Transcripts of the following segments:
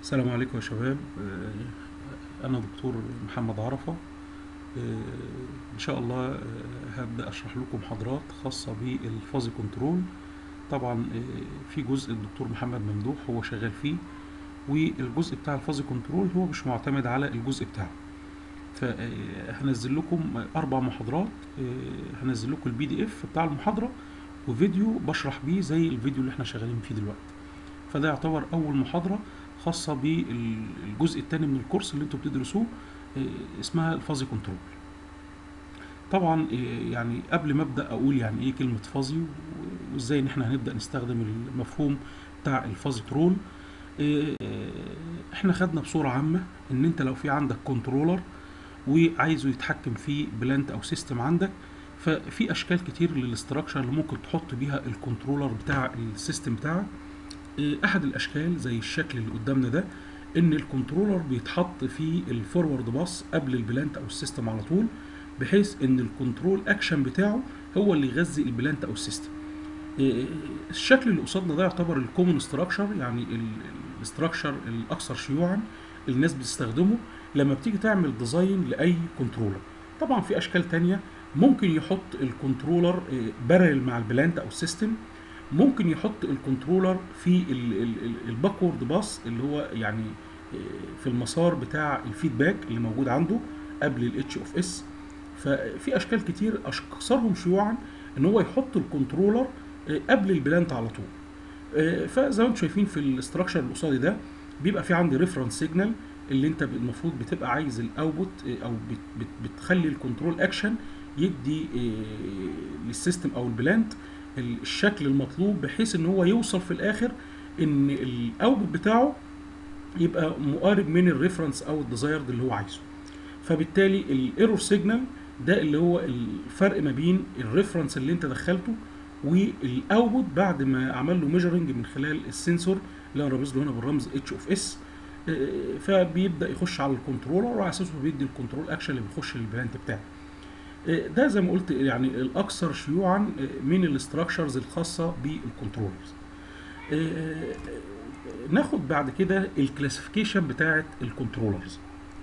السلام عليكم يا شباب آه، أنا دكتور محمد عرفة آه، إن شاء الله آه، هبدأ أشرح لكم محاضرات خاصة بالفازي كنترول طبعا آه، في جزء الدكتور محمد ممدوح هو شغال فيه والجزء بتاع الفازي كنترول هو مش معتمد على الجزء بتاعه فهنزل لكم أربع محاضرات آه، هنزل لكم البي دي اف بتاع المحاضرة وفيديو بشرح بيه زي الفيديو اللي احنا شغالين فيه دلوقتي فده يعتبر أول محاضرة خاصة بالجزء الثاني من الكورس اللي انتوا بتدرسوه آه، اسمها الفازي كنترول طبعا آه، يعني قبل ما ابدا اقول يعني ايه كلمه فازي و- وازاي ان احنا هنبدا نستخدم المفهوم بتاع الفازي كنترول آه، احنا خدنا بصوره عامه ان انت لو في عندك كنترولر وعايزه يتحكم في بلانت او سيستم عندك ففي اشكال كتير للاستراكشر اللي ممكن تحط بيها الكنترولر بتاع السيستم بتاعك آه، احد الاشكال زي الشكل اللي قدامنا ده ان الكنترولر بيتحط في الفورورد باص قبل البلانت او السيستم على طول بحيث ان الكنترول اكشن بتاعه هو اللي يغذي البلانت او السيستم آه، الشكل اللي قصادنا ده يعتبر الكومن ستراكشر يعني الاستراكشر الاكثر شيوعا الناس بتستخدمه لما بتيجي تعمل ديزاين لاي كنترولر طبعا في اشكال تانية ممكن يحط الكنترولر بارل مع البلانت او السيستم ممكن يحط الكنترولر في الباكورد باص اللي هو يعني آه، في المسار بتاع الفيدباك اللي موجود عنده قبل الاتش اوف اس ففي اشكال كتير اكثرهم شيوعا ان هو يحط الكنترولر آه، قبل البلانت على طول آه، فزي ما انتم شايفين في الاستراكشر اللي قصادي ده بيبقى في عندي ريفرنس سيجنال اللي انت المفروض بتبقى عايز الاوتبوت او بت بت بتخلي الكنترول اكشن يدي آه، للسيستم او البلانت الشكل المطلوب بحيث ان هو يوصل في الاخر ان الاوتبوت بتاعه يبقى مقارب من الريفرنس او الديزايرد اللي هو عايزه فبالتالي الايرور سيجنال ده اللي هو الفرق ما بين الريفرنس اللي انت دخلته والاوتبوت بعد ما عمل له ميجرنج من خلال السنسور اللي انا رامز له هنا بالرمز اتش اوف اس فبيبدا يخش على الكنترولر وعلى اساسه بيدي الكنترول اكشن اللي بيخش للبلانت بتاعه آه، ده زي ما قلت يعني الاكثر شيوعا آه، من الاستراكشرز الخاصه بالكنترولرز آه، ناخد بعد كده الكلاسيفيكيشن بتاعه الكنترولرز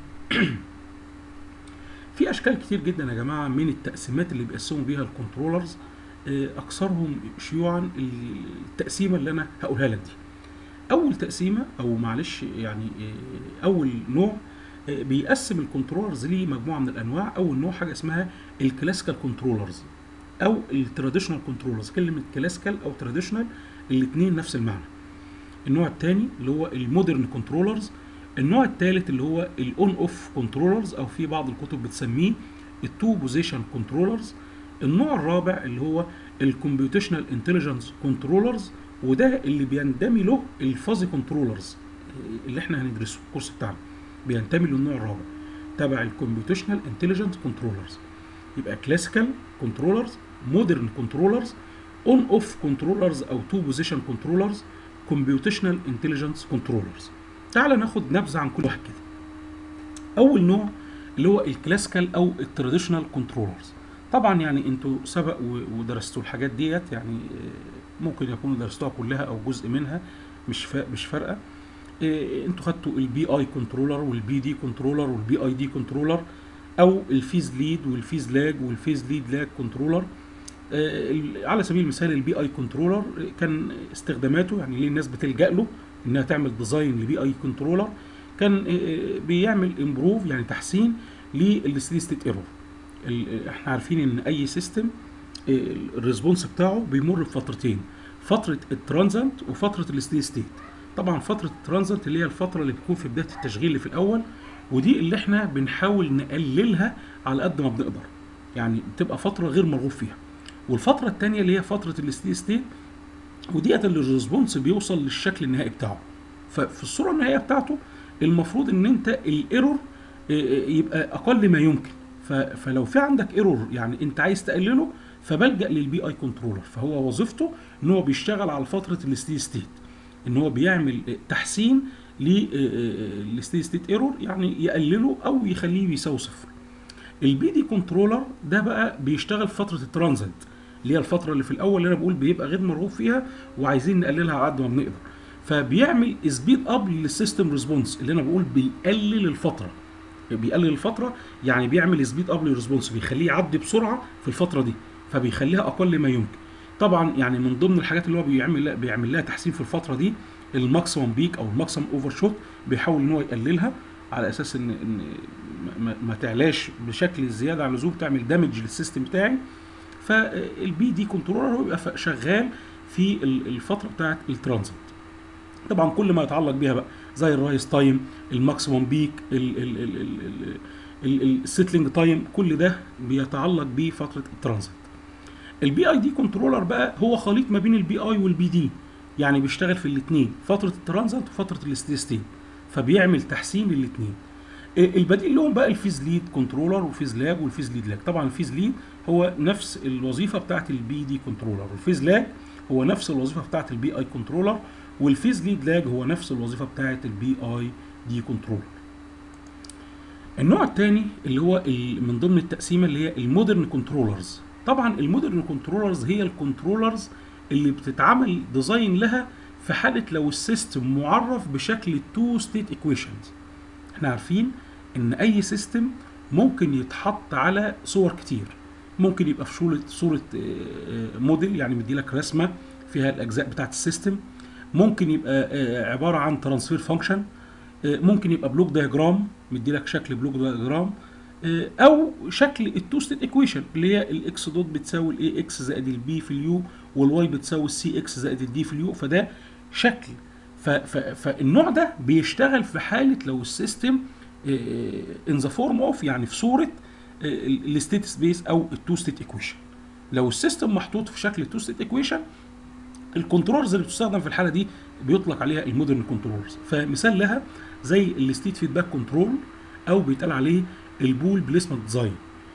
في اشكال كتير جدا يا جماعه من التقسيمات اللي بيقسموا بيها الكنترولرز آه، اكثرهم شيوعا التقسيمه اللي انا هقولها لك دي اول تقسيمه او معلش يعني آه، اول نوع آه، بيقسم الكنترولرز ليه مجموعه من الانواع اول نوع حاجه اسمها الكلاسيكال كنترولرز او التراديشنال كنترولرز كلمه كلاسيكال او تراديشنال الاثنين نفس المعنى النوع الثاني اللي هو المودرن كنترولرز النوع الثالث اللي هو الاون اوف كنترولرز او في بعض الكتب بتسميه التو بوزيشن كنترولرز النوع الرابع اللي هو الكمبيوتيشنال انتليجنس كنترولرز وده اللي بينتمي له الفازي كنترولرز اللي احنا هندرسه في الكورس بتاعنا بينتمي للنوع الرابع تبع الكمبيوتيشنال انتليجنس كنترولرز يبقى كلاسيكال كنترولرز مودرن كنترولرز اون اوف كنترولرز او تو بوزيشن كنترولرز كمبيوتيشنال انتليجنس كنترولرز تعال ناخد نبذه عن كل واحد كده اول نوع اللي هو الكلاسيكال او التراديشنال كنترولرز طبعا يعني انتوا سبق و- ودرستوا الحاجات ديت يعني آه، ممكن يكونوا درستوها كلها او جزء منها مش فا- مش فارقه آه، انتوا خدتوا البي اي كنترولر والبي دي كنترولر والبي اي دي كنترولر او الفيز ليد والفيز لاج والفيز ليد لاج كنترولر آه، ال- على سبيل المثال البي اي كنترولر كان استخداماته يعني ليه الناس بتلجا له انها تعمل ديزاين لبي اي كنترولر كان آه، بيعمل امبروف يعني تحسين للستيدي ستيت ايرور احنا عارفين ان اي سيستم الريسبونس بتاعه بيمر بفترتين فتره الترانزنت وفتره الستيدي ستيت طبعا فتره الترانزنت اللي هي الفتره اللي بتكون في بدايه التشغيل اللي في الاول ودي اللي احنا بنحاول نقللها على قد ما بنقدر يعني بتبقى فتره غير مرغوب فيها والفتره الثانيه اللي هي فتره الستيدي ستيت وديت اللي الريسبونس بيوصل للشكل النهائي بتاعه ففي الصوره النهائيه بتاعته المفروض ان انت الايرور يبقى اقل ما يمكن ف- فلو في عندك ايرور يعني انت عايز تقلله فبلجا للبي اي كنترولر فهو وظيفته ان هو بيشتغل على فتره الستي ستيت ان هو بيعمل تحسين للستي ستيت ايرور يعني يقلله او يخليه بيساوي صفر البي دي كنترولر ده بقى بيشتغل في فتره الترانزنت اللي هي الفتره اللي في الاول اللي انا بقول بيبقى غير مرغوب فيها وعايزين نقللها على قد ما بنقدر فبيعمل سبيد اب للسيستم ريسبونس اللي انا بقول بيقلل الفتره بيقلل الفتره يعني بيعمل سبيد اب للريسبونس بيخليه يعدي بسرعه في الفتره دي فبيخليها اقل ما يمكن طبعا يعني من ضمن الحاجات اللي هو بيعمل بيعمل لها تحسين في الفتره دي الماكسيمم بيك او الماكسيمم اوفر شوت بيحاول ان هو يقللها على اساس ان ان ما, ما تعلاش بشكل زياده عن اللزوم تعمل دامج للسيستم بتاعي فالبي دي كنترولر هو بيبقى شغال في الفتره بتاعت الترانزيت طبعا كل ما يتعلق بيها بقى زي الرايس تايم الماكسيموم بيك السيتلينج تايم كل ده بيتعلق بفتره الترانزيت البي اي دي كنترولر بقى هو خليط ما بين البي اي والبي دي يعني بيشتغل في الاثنين فتره الترانزيت وفتره الاستيستين فبيعمل تحسين للاثنين البديل لهم بقى الفيز ليد كنترولر والفيز لاج والفيز ليد لاج طبعا الفيز ليد هو نفس الوظيفه بتاعت البي دي كنترولر والفيز لاج هو نفس الوظيفه بتاعت البي اي كنترولر والفيز ليد لاج هو نفس الوظيفه بتاعت البي اي دي كنترولر النوع الثاني اللي هو من ضمن التقسيمه اللي هي المودرن كنترولرز طبعا المودرن كنترولرز هي الكنترولرز اللي بتتعمل ديزاين لها في حاله لو السيستم معرف بشكل تو ستيت ايكويشنز احنا عارفين ان اي سيستم ممكن يتحط على صور كتير ممكن يبقى في صوره صوره موديل يعني مديلك رسمه فيها الاجزاء بتاعه السيستم ممكن يبقى عباره عن ترانسفير فانكشن ممكن يبقى بلوك دايجرام مديلك شكل بلوك دايجرام او شكل التو ستيت ايكويشن اللي هي الاكس دوت بتساوي الاي اكس زائد البي في اليو والواي بتساوي السي اكس زائد الدي في اليو فده شكل فالنوع ده بيشتغل في حاله لو السيستم ان ذا فورم اوف يعني في صوره الستيت سبيس او التو ستيت ايكويشن لو السيستم محطوط في شكل التو ستيت ايكويشن الكنترولرز اللي بتستخدم في الحاله دي بيطلق عليها المودرن كنترولرز فمثال لها زي الستيت فيدباك كنترول او بيتقال عليه البول بليسمنت ديزاين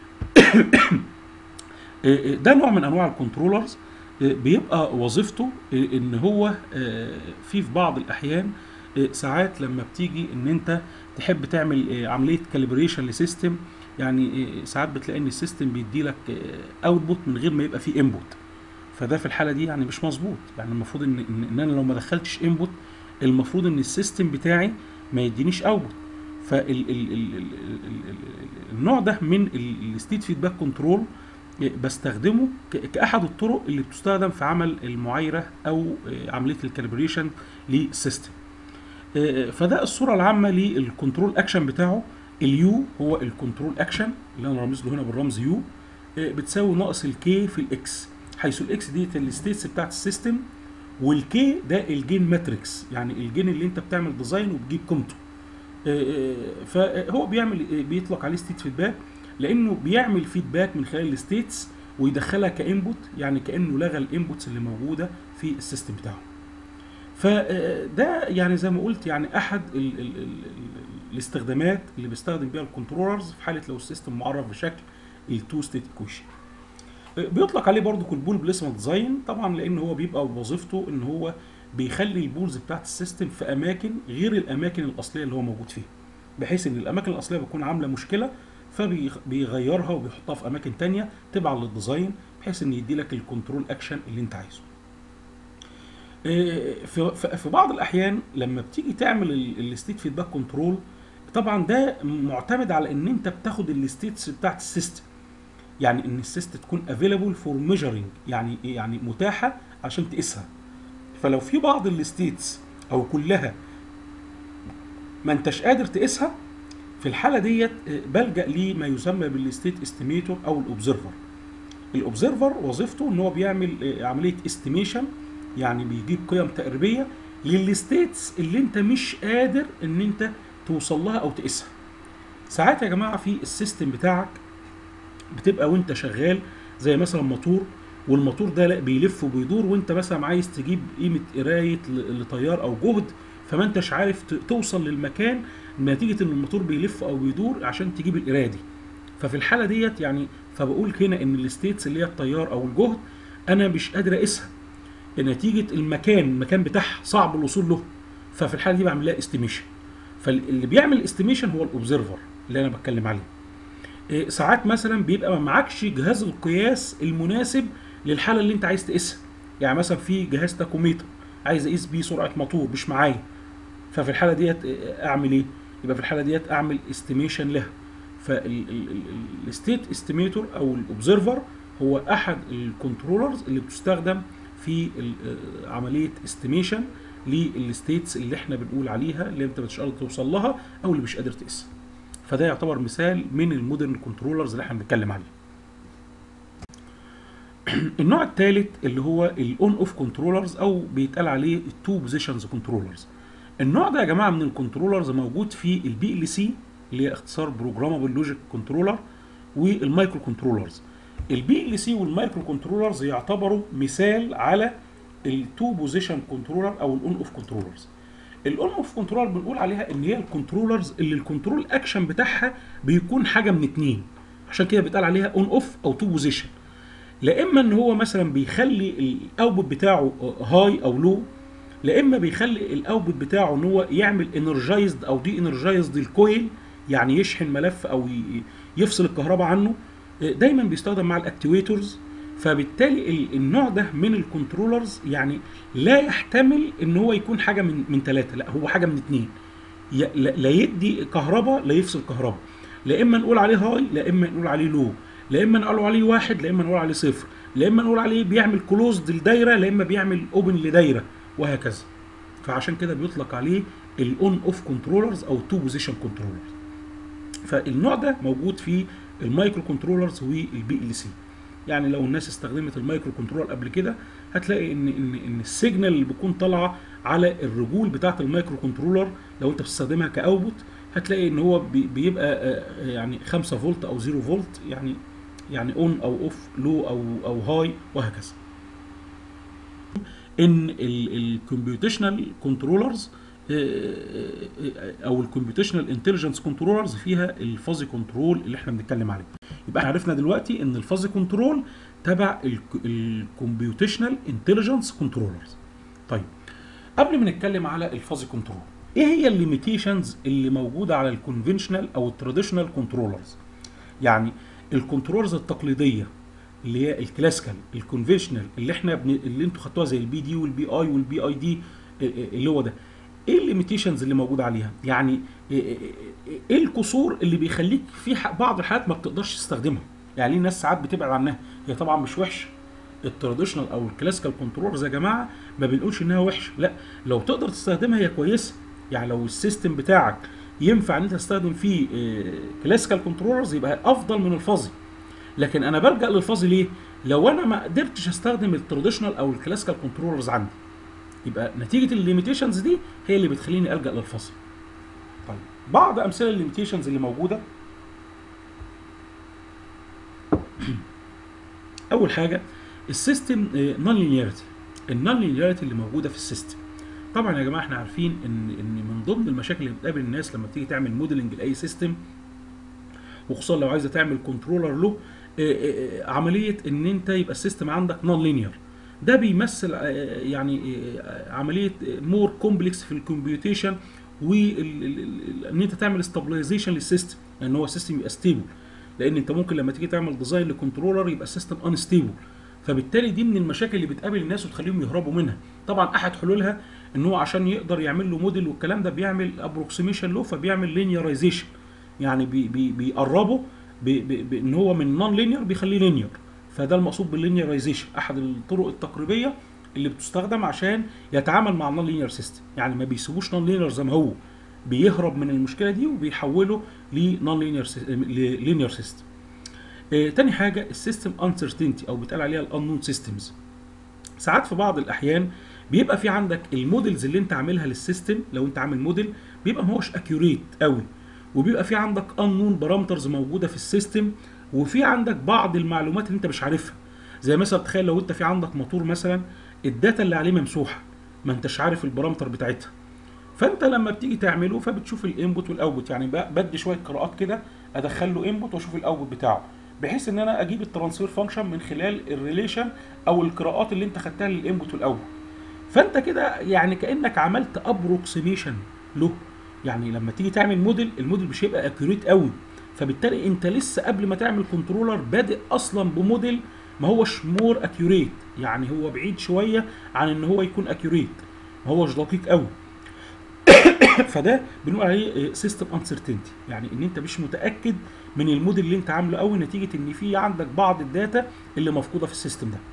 ده نوع من انواع الكنترولرز بيبقى وظيفته ان هو في في بعض الاحيان ساعات لما بتيجي ان انت تحب تعمل عمليه كاليبريشن لسيستم يعني ساعات بتلاقي ان السيستم بيدي لك اوتبوت من غير ما يبقى فيه انبوت فده في الحاله دي يعني مش مظبوط يعني المفروض ان ان انا لو ما دخلتش انبوت المفروض ان السيستم بتاعي ما يدينيش اوتبوت فالنوع ده من الستيت فيدباك كنترول بستخدمه كاحد الطرق اللي بتستخدم في عمل المعايره او عمليه الكاليبريشن للسيستم فده الصوره العامه للكنترول اكشن بتاعه اليو هو الكنترول اكشن اللي انا رامز له هنا بالرمز يو بتساوي ناقص الكي في الاكس حيث الاكس دي الستيتس بتاعت السيستم والكي ده الجين ماتريكس يعني الجين اللي انت بتعمل ديزاين وبتجيب قيمته فهو بيعمل بيطلق عليه ستيت فيدباك لانه بيعمل فيدباك من خلال الستيتس ويدخلها كانبوت يعني كانه لغى الانبوتس اللي موجوده في السيستم بتاعه فده يعني زي ما قلت يعني احد ال ال ال الاستخدامات اللي بيستخدم بيها الكنترولرز في حاله لو السيستم معرف بشكل التو ستيت ايكويشن بيطلق عليه برضو البول بليسمنت ديزاين طبعا لان هو بيبقى وظيفته ان هو بيخلي البولز بتاعت السيستم في اماكن غير الاماكن الاصليه اللي هو موجود فيها بحيث ان الاماكن الاصليه بتكون عامله مشكله فبيغيرها وبيحطها في اماكن تانية تبعا للديزاين بحيث ان يدي لك الكنترول اكشن اللي انت عايزه في بعض الاحيان لما بتيجي تعمل الستيت فيدباك كنترول طبعا ده معتمد على ان انت بتاخد الستيتس بتاعت السيستم يعني ان السيستم تكون افيلابل فور ميجرنج يعني يعني متاحه عشان تقيسها فلو في بعض الستيتس او كلها ما انتش قادر تقيسها في الحاله ديت بلجا لما يسمى بالستيت استيميتور او الاوبزرفر الاوبزرفر وظيفته ان هو بيعمل عمليه استيميشن يعني بيجيب قيم تقريبيه للستيتس اللي انت مش قادر ان انت توصل لها او تقيسها ساعات يا جماعه في السيستم بتاعك بتبقى وانت شغال زي مثلا موتور والموتور ده لا بيلف وبيدور وانت مثلا عايز تجيب قيمه قرايه لتيار او جهد فما انتش عارف توصل للمكان نتيجه ان الموتور بيلف او بيدور عشان تجيب القرايه دي ففي الحاله ديت يعني فبقول هنا ان الستيتس اللي هي التيار او الجهد انا مش قادر اقيسها نتيجه المكان المكان بتاعها صعب الوصول له ففي الحاله دي بعمل لها استيميشن فاللي بيعمل استيميشن هو الاوبزرفر اللي انا بتكلم عليه إيه ساعات مثلا بيبقى ما معكش جهاز القياس المناسب للحاله اللي انت عايز تقيسها يعني مثلا في جهاز تاكوميتر عايز اقيس بيه سرعه موتور مش معايا ففي الحاله ديت اعمل ايه يبقى في الحاله ديت اعمل استيميشن لها فالستيت استيميتور او الاوبزرفر هو احد الكنترولرز اللي بتستخدم في عمليه استيميشن للستيتس اللي احنا بنقول عليها اللي انت مش قادر توصل لها او اللي مش قادر تقيسها فده يعتبر مثال من المودرن كنترولرز اللي احنا بنتكلم عليه النوع الثالث اللي هو الاون اوف كنترولرز او بيتقال عليه التو بوزيشنز كنترولرز النوع ده يا جماعه من الكنترولرز موجود في البي ال سي اللي هي اختصار بروجرامبل لوجيك كنترولر والمايكرو كنترولرز البي ال سي والمايكرو كنترولرز يعتبروا مثال على التو بوزيشن كنترولر او الاون اوف كنترولرز الاون اوف كنترولر بنقول عليها ان هي الكنترولرز اللي الكنترول اكشن بتاعها بيكون حاجه من اتنين عشان كده بيتقال عليها اون اوف او تو بوزيشن لا اما ان هو مثلا بيخلي الاوتبوت بتاعه هاي او لو لا اما بيخلي الاوتبوت بتاعه ان هو يعمل انرجايزد او دي انرجايزد الكويل يعني يشحن ملف او يفصل الكهرباء عنه دايما بيستخدم مع الاكتويتورز فبالتالي النوع ده من الكنترولرز يعني لا يحتمل ان هو يكون حاجه من من ثلاثه لا هو حاجه من اثنين لا يدي كهرباء لا يفصل كهرباء لا اما نقول عليه هاي لا اما نقول عليه لو لا اما نقول عليه واحد لا اما نقول عليه صفر لا اما نقول عليه بيعمل كلوزد لدايره لا اما بيعمل اوبن لدايره وهكذا فعشان كده بيطلق عليه الاون اوف كنترولرز او تو بوزيشن كنترولرز فالنوع ده موجود في المايكرو كنترولرز والبي ال سي يعني لو الناس استخدمت المايكرو كنترول قبل كده هتلاقي ان ان ان السيجنال اللي بتكون طالعه على الرجول بتاعه المايكرو كنترولر لو انت بتستخدمها كاوتبوت هتلاقي ان هو بيبقى يعني 5 فولت او 0 فولت يعني يعني اون او اوف لو او او هاي وهكذا ان الكمبيوتيشنال كنترولرز او الكمبيوتيشنال انتليجنس كنترولرز فيها الفازي كنترول اللي احنا بنتكلم عليه يبقى احنا عرفنا دلوقتي ان الفازي كنترول تبع الكمبيوتيشنال انتليجنس كنترولرز طيب قبل ما نتكلم على الفازي كنترول ايه هي الليميتيشنز اللي موجوده على الكونفنشنال او التراديشنال كنترولرز يعني الكنترولرز التقليديه اللي هي الكلاسيكال الكونفنشنال اللي احنا بن... اللي انتوا خدتوها زي البي دي والبي اي والبي اي دي اللي هو ده ايه الليميتيشنز اللي موجوده عليها يعني ايه القصور اللي بيخليك في بعض الحالات ما بتقدرش تستخدمها يعني ليه ناس ساعات بتبعد عنها هي طبعا مش وحشه التراديشنال او الكلاسيكال كنترولرز يا جماعه ما بنقولش انها وحشه لا لو تقدر تستخدمها هي كويسه يعني لو السيستم بتاعك ينفع ان انت تستخدم فيه كلاسيكال كنترولرز يبقى افضل من الفازي لكن انا بلجا للفازي ليه لو انا ما قدرتش استخدم التراديشنال او الكلاسيكال كنترولرز عندي يبقى نتيجه الليميتيشنز دي هي اللي بتخليني الجا للفصل طيب بعض امثله الليميتيشنز اللي موجوده اول حاجه السيستم نون لينياريتي النون لينياريتي اللي موجوده في السيستم طبعا يا جماعه احنا عارفين ان ان من ضمن المشاكل اللي بتقابل الناس لما تيجي تعمل موديلنج لاي سيستم وخصوصا لو عايزه تعمل كنترولر له عمليه ان انت يبقى السيستم عندك نون لينير ده بيمثل يعني عمليه مور كومبلكس في الكمبيوتيشن وان انت تعمل استابلايزيشن للسيستم ان يعني هو السيستم يبقى ستيبل لان انت ممكن لما تيجي تعمل ديزاين لكنترولر يبقى السيستم انستيبل فبالتالي دي من المشاكل اللي بتقابل الناس وتخليهم يهربوا منها طبعا احد حلولها ان هو عشان يقدر يعمل له موديل والكلام ده بيعمل ابروكسيميشن له فبيعمل لينيرايزيشن يعني بي بي بيقربه بان هو من نون لينير بيخليه لينير فده المقصود باللينيرايزيشن احد الطرق التقريبيه اللي بتستخدم عشان يتعامل مع النون لينير سيستم يعني ما بيسيبوش نون لينير زي ما هو بيهرب من المشكله دي وبيحوله لنون لينير لينير سيستم آه تاني حاجه السيستم انسرتينتي او بيتقال عليها الانون سيستمز ساعات في بعض الاحيان بيبقى في عندك الموديلز اللي انت عاملها للسيستم لو انت عامل موديل بيبقى ما هوش اكيوريت قوي وبيبقى في عندك انون بارامترز موجوده في السيستم وفي عندك بعض المعلومات اللي انت مش عارفها زي مثلا تخيل لو انت في عندك موتور مثلا الداتا اللي عليه ممسوحه ما انتش عارف البارامتر بتاعتها فانت لما بتيجي تعمله فبتشوف الانبوت والاوتبوت يعني بدي شويه قراءات كده ادخل له انبوت واشوف الاوتبوت بتاعه بحيث ان انا اجيب الترانسفير فانكشن من خلال الريليشن او القراءات اللي انت خدتها للانبوت والاوتبوت فانت كده يعني كانك عملت ابروكسيميشن له يعني لما تيجي تعمل موديل الموديل مش هيبقى اكيوريت قوي فبالتالي انت لسه قبل ما تعمل كنترولر بادئ اصلا بموديل ما هوش مور اكيوريت يعني هو بعيد شويه عن ان هو يكون اكيوريت ما هوش دقيق قوي فده بنقول عليه سيستم انسرتينتي يعني ان انت مش متاكد من الموديل اللي انت عامله قوي نتيجه ان في عندك بعض الداتا اللي مفقوده في السيستم ده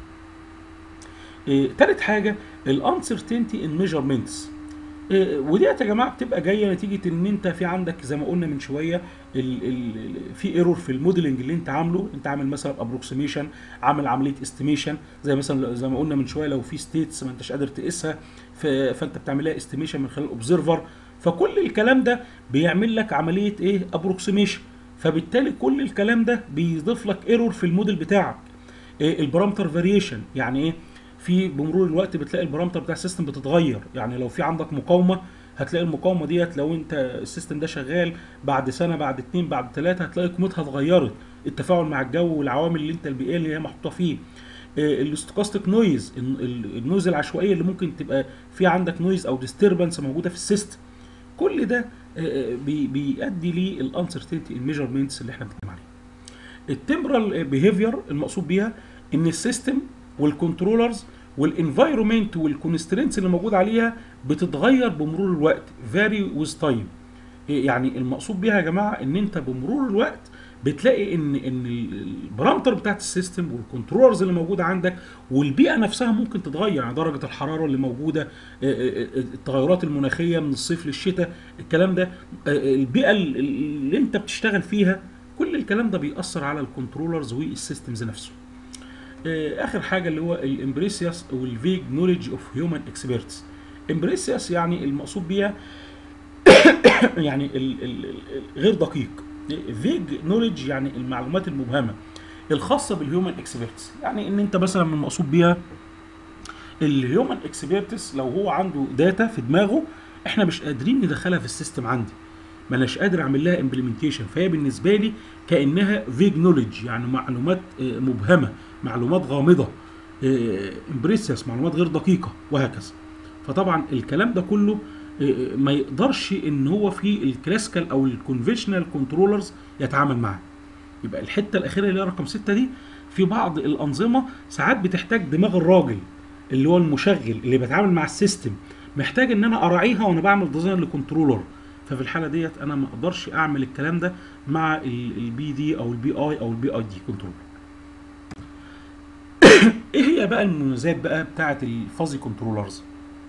إيه، تالت حاجه الانسرتينتي ان ميجرمنتس وديت يا جماعه بتبقى جايه نتيجه ان انت في عندك زي ما قلنا من شويه ال ال في ايرور في الموديلنج اللي انت عامله انت عامل مثلا ابروكسيميشن عامل عمليه استيميشن زي مثلا زي ما قلنا من شويه لو في ستيتس ما انتش قادر تقيسها ف- فانت بتعمل لها استيميشن من خلال اوبزرفر فكل الكلام ده بيعمل لك عمليه ايه ابروكسيميشن فبالتالي كل الكلام ده بيضيف لك ايرور في الموديل بتاعك إيه البارامتر فاريشن يعني ايه في بمرور الوقت بتلاقي البارامتر بتاع السيستم بتتغير يعني لو في عندك مقاومه هتلاقي المقاومه ديت لو انت السيستم ده شغال بعد سنه بعد اتنين بعد تلاته هتلاقي قيمتها اتغيرت التفاعل مع الجو والعوامل اللي انت البيئيه اللي هي محطوطه فيه الاستوكاستيك نويز النويز العشوائيه اللي ممكن تبقى في عندك نويز او ديستربنس موجوده في السيستم كل ده آه، بي- بيؤدي للانسرتينتي الميجرمنتس اللي احنا بنتكلم عليه التمبرال بيهيفير المقصود بيها ان السيستم والكنترولرز والانفايرومنت والكونسترينتس اللي موجود عليها بتتغير بمرور الوقت فاري ويز تايم يعني المقصود بيها يا جماعه ان انت بمرور الوقت بتلاقي ان ان البارامتر بتاعت السيستم والكنترولرز اللي موجوده عندك والبيئه نفسها ممكن تتغير يعني درجه الحراره اللي موجوده آه، آه، آه، التغيرات المناخيه من الصيف للشتاء الكلام ده آه، البيئه اللي انت بتشتغل فيها كل الكلام ده بيأثر على الكنترولرز والسيستمز نفسه آه، اخر حاجه اللي هو الامبريسياس والفيج نوليدج اوف هيومن اكسبيرتس امبريسياس يعني المقصود بيها يعني ال- ال- ال- غير دقيق فيج نوليدج يعني المعلومات المبهمه الخاصه بالهيومن اكسبيرتس يعني ان انت مثلا من المقصود بيها الهيومن اكسبيرتس لو هو عنده داتا في دماغه احنا مش قادرين ندخلها في السيستم عندي ما اناش قادر اعمل لها امبلمنتيشن فهي بالنسبه لي كانها فيج نوليدج يعني معلومات آه، مبهمه معلومات غامضه امبريسيس معلومات غير دقيقه وهكذا فطبعا الكلام ده كله آه، ما يقدرش ان هو في الكلاسيكال او الكونفشنال كنترولرز يتعامل معاه يبقى الحته الاخيره اللي هي رقم 6 دي في بعض الانظمه ساعات بتحتاج دماغ الراجل اللي هو المشغل اللي بيتعامل مع السيستم محتاج ان انا اراعيها وانا بعمل ديزاين لكنترولر ففي الحاله ديت انا ما اقدرش اعمل الكلام ده مع البي دي او البي اي او البي اي دي كنترولر ايه هي بقى المميزات بقى بتاعه الفازي كنترولرز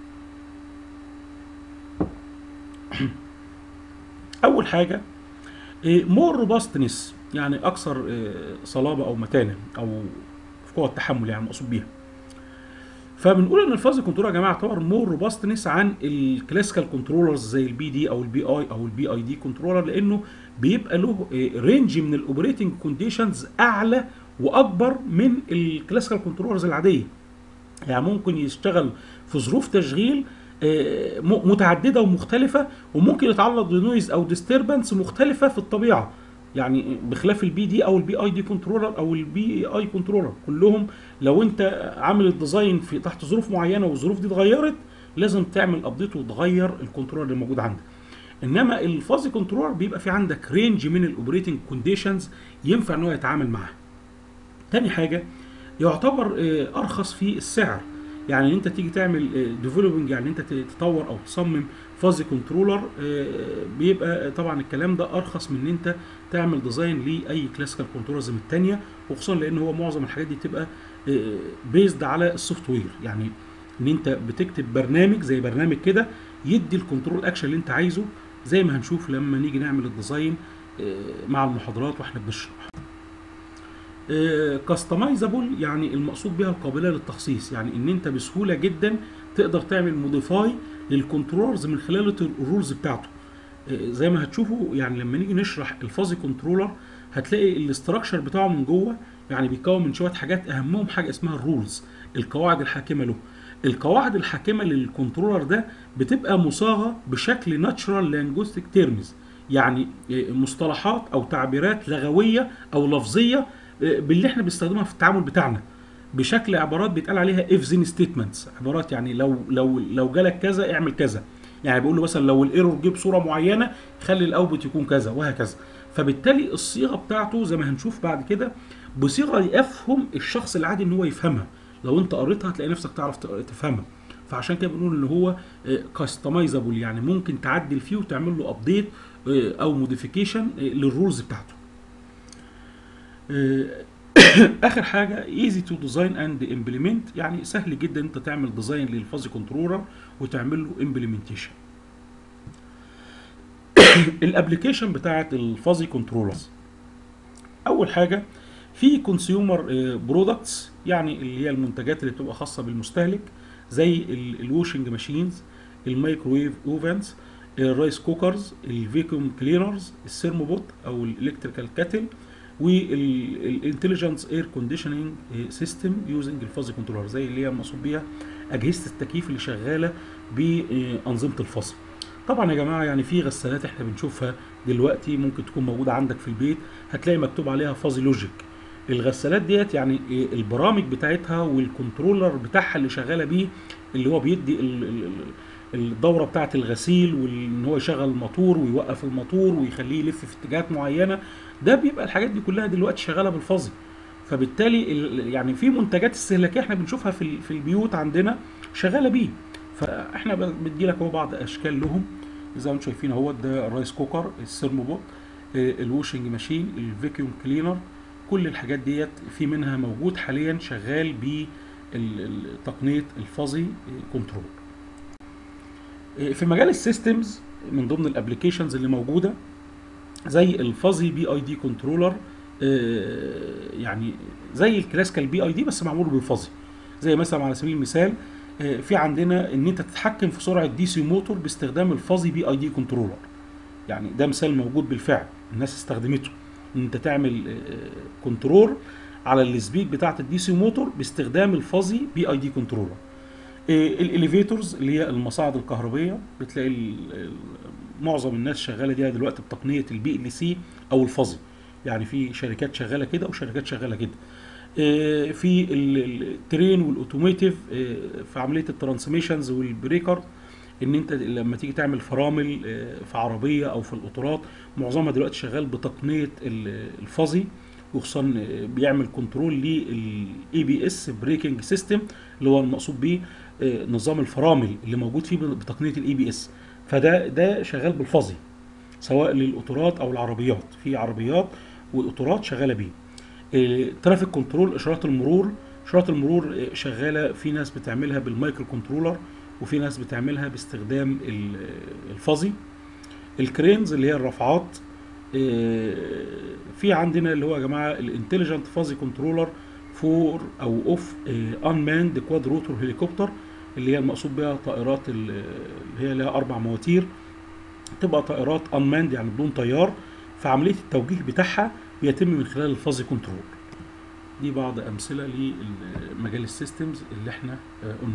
اول حاجه مور روباستنس يعني اكثر آه، صلابه او متانه او في قوه التحمل يعني مقصود بيها فبنقول ان الفازي كنترول يا جماعه يعتبر مور روباستنس عن الكلاسيكال كنترولرز زي البي دي او البي اي او البي اي دي كنترولر لانه بيبقى له رينج من الاوبريتنج كونديشنز اعلى واكبر من الكلاسيكال كنترولرز العاديه يعني ممكن يشتغل في ظروف تشغيل آه، م- متعدده ومختلفه وممكن يتعرض لنويز او ديستربنس مختلفه في الطبيعه يعني بخلاف البي دي او البي اي دي كنترولر او البي اي كنترولر كلهم لو انت عامل الديزاين في تحت ظروف معينه والظروف دي اتغيرت لازم تعمل ابديت وتغير الكنترولر اللي موجود عندك انما الفازي كنترولر بيبقى في عندك رينج من الاوبريتنج كونديشنز ينفع ان هو يتعامل معاها تاني حاجه يعتبر آه، ارخص في السعر يعني ان انت تيجي تعمل ديفلوبنج يعني انت ت- تطور او تصمم فازي كنترولر بيبقى طبعا الكلام ده ارخص من ان انت تعمل ديزاين لاي كلاسيكال كنترولرز من الثانيه وخصوصا لان هو معظم الحاجات دي بتبقى بيزد على السوفت وير يعني ان انت بتكتب برنامج زي برنامج كده يدي الكنترول اكشن اللي انت عايزه زي ما هنشوف لما نيجي نعمل الديزاين آه، مع المحاضرات واحنا بنشرح كاستمايزابل يعني المقصود بها القابله للتخصيص يعني ان انت بسهوله جدا تقدر تعمل موديفاي للكنترولرز من خلال الرولز بتاعته آه، زي ما هتشوفوا يعني لما نيجي نشرح الفازي كنترولر هتلاقي الاستراكشر بتاعه من جوه يعني بيتكون من شويه حاجات اهمهم حاجه اسمها الرولز القواعد الحاكمه له القواعد الحاكمه للكنترولر ده بتبقى مصاغه بشكل ناتشرال لانجوستيك تيرمز يعني آه، مصطلحات او تعبيرات لغويه او لفظيه آه، باللي احنا بنستخدمها في التعامل بتاعنا بشكل عبارات بيتقال عليها اف زين ستيتمنتس عبارات يعني لو لو لو جالك كذا اعمل كذا يعني بيقول له مثلا لو الايرور جه بصوره معينه خلي الاوتبوت يكون كذا وهكذا فبالتالي الصيغه بتاعته زي ما هنشوف بعد كده بصيغه يفهم الشخص العادي ان هو يفهمها لو انت قريتها هتلاقي نفسك تعرف ت- تفهمها فعشان كده بنقول ان هو كاستمايزابل يعني ممكن تعدل فيه وتعمل له ابديت او موديفيكيشن للرولز بتاعته آه، اخر حاجه ايزي تو ديزاين اند امبلمنت يعني سهل جدا انت تعمل ديزاين للفازي كنترولر وتعمل له امبلمنتيشن الابلكيشن بتاعت الفازي كنترولرز اول حاجه في كونسيومر برودكتس يعني اللي هي المنتجات اللي بتبقى خاصه بالمستهلك زي الواشنج ماشينز الميكروويف اوفنز الرايس كوكرز الفيكوم كلينرز السيرموبوت او الالكتريكال كاتل والانتليجنس اير كونديشننج سيستم يوزنج الفازي كنترولر زي اللي هي مقصود بيها اجهزه التكييف اللي شغاله بانظمه الفصل طبعا يا جماعه يعني في غسالات احنا بنشوفها دلوقتي ممكن تكون موجوده عندك في البيت هتلاقي مكتوب عليها فازي لوجيك الغسالات ديت يعني البرامج بتاعتها والكنترولر بتاعها اللي شغاله بيه اللي هو بيدي ال ال الدوره بتاعه الغسيل وان هو يشغل الموتور ويوقف الموتور ويخليه يلف في اتجاهات معينه ده بيبقى الحاجات دي كلها دلوقتي شغاله بالفازي فبالتالي يعني في منتجات استهلاكيه احنا بنشوفها في في البيوت عندنا شغاله بيه فاحنا بدي لك اهو بعض اشكال لهم زي ما انتم شايفين اهو ده الرايس كوكر السيرموبوت الواشنج ماشين الفيكيوم كلينر كل الحاجات ديت في منها موجود حاليا شغال بتقنيه الفازي كنترول في مجال السيستمز من ضمن الابلكيشنز اللي موجوده زي الفازي بي اي دي كنترولر يعني زي الكلاسيكال بي اي دي بس معمول بالفازي زي مثلا على سبيل المثال في عندنا ان انت تتحكم في سرعه دي سي موتور باستخدام الفازي بي اي دي كنترولر يعني ده مثال موجود بالفعل الناس استخدمته ان انت تعمل كنترول على السبيد بتاعه الدي سي موتور باستخدام الفازي بي اي دي كنترولر الاليفيتورز اللي هي المصاعد الكهربيه بتلاقي معظم الناس شغاله دي دلوقتي بتقنيه البي ال سي او الفازي يعني في شركات شغاله كده وشركات شغاله كده في الترين والاوتوميتيف في عمليه الترانسميشنز والبريكر ان انت لما تيجي تعمل فرامل في عربيه او في القطارات معظمها دلوقتي شغال بتقنيه الفازي وخصوصا بيعمل كنترول للاي بي اس بريكنج سيستم اللي هو المقصود بيه نظام الفرامل اللي موجود فيه بتقنيه الاي بي اس فده ده شغال بالفازي سواء للقطارات او العربيات في عربيات وقطارات شغاله بيه ترافيك كنترول اشارات المرور اشارات المرور شغاله في ناس بتعملها بالمايكرو كنترولر وفي ناس بتعملها باستخدام الفازي الكرينز اللي هي الرافعات في عندنا اللي هو يا جماعه الانتليجنت فازي كنترولر فور او اوف ان ماند كواد روتور هليكوبتر اللي هي المقصود بها طائرات اللي هي لها اربع مواتير تبقى طائرات ان ماند يعني بدون طيار فعمليه التوجيه بتاعها بيتم من خلال الفازي كنترول دي بعض امثله لمجال السيستمز اللي احنا قلنا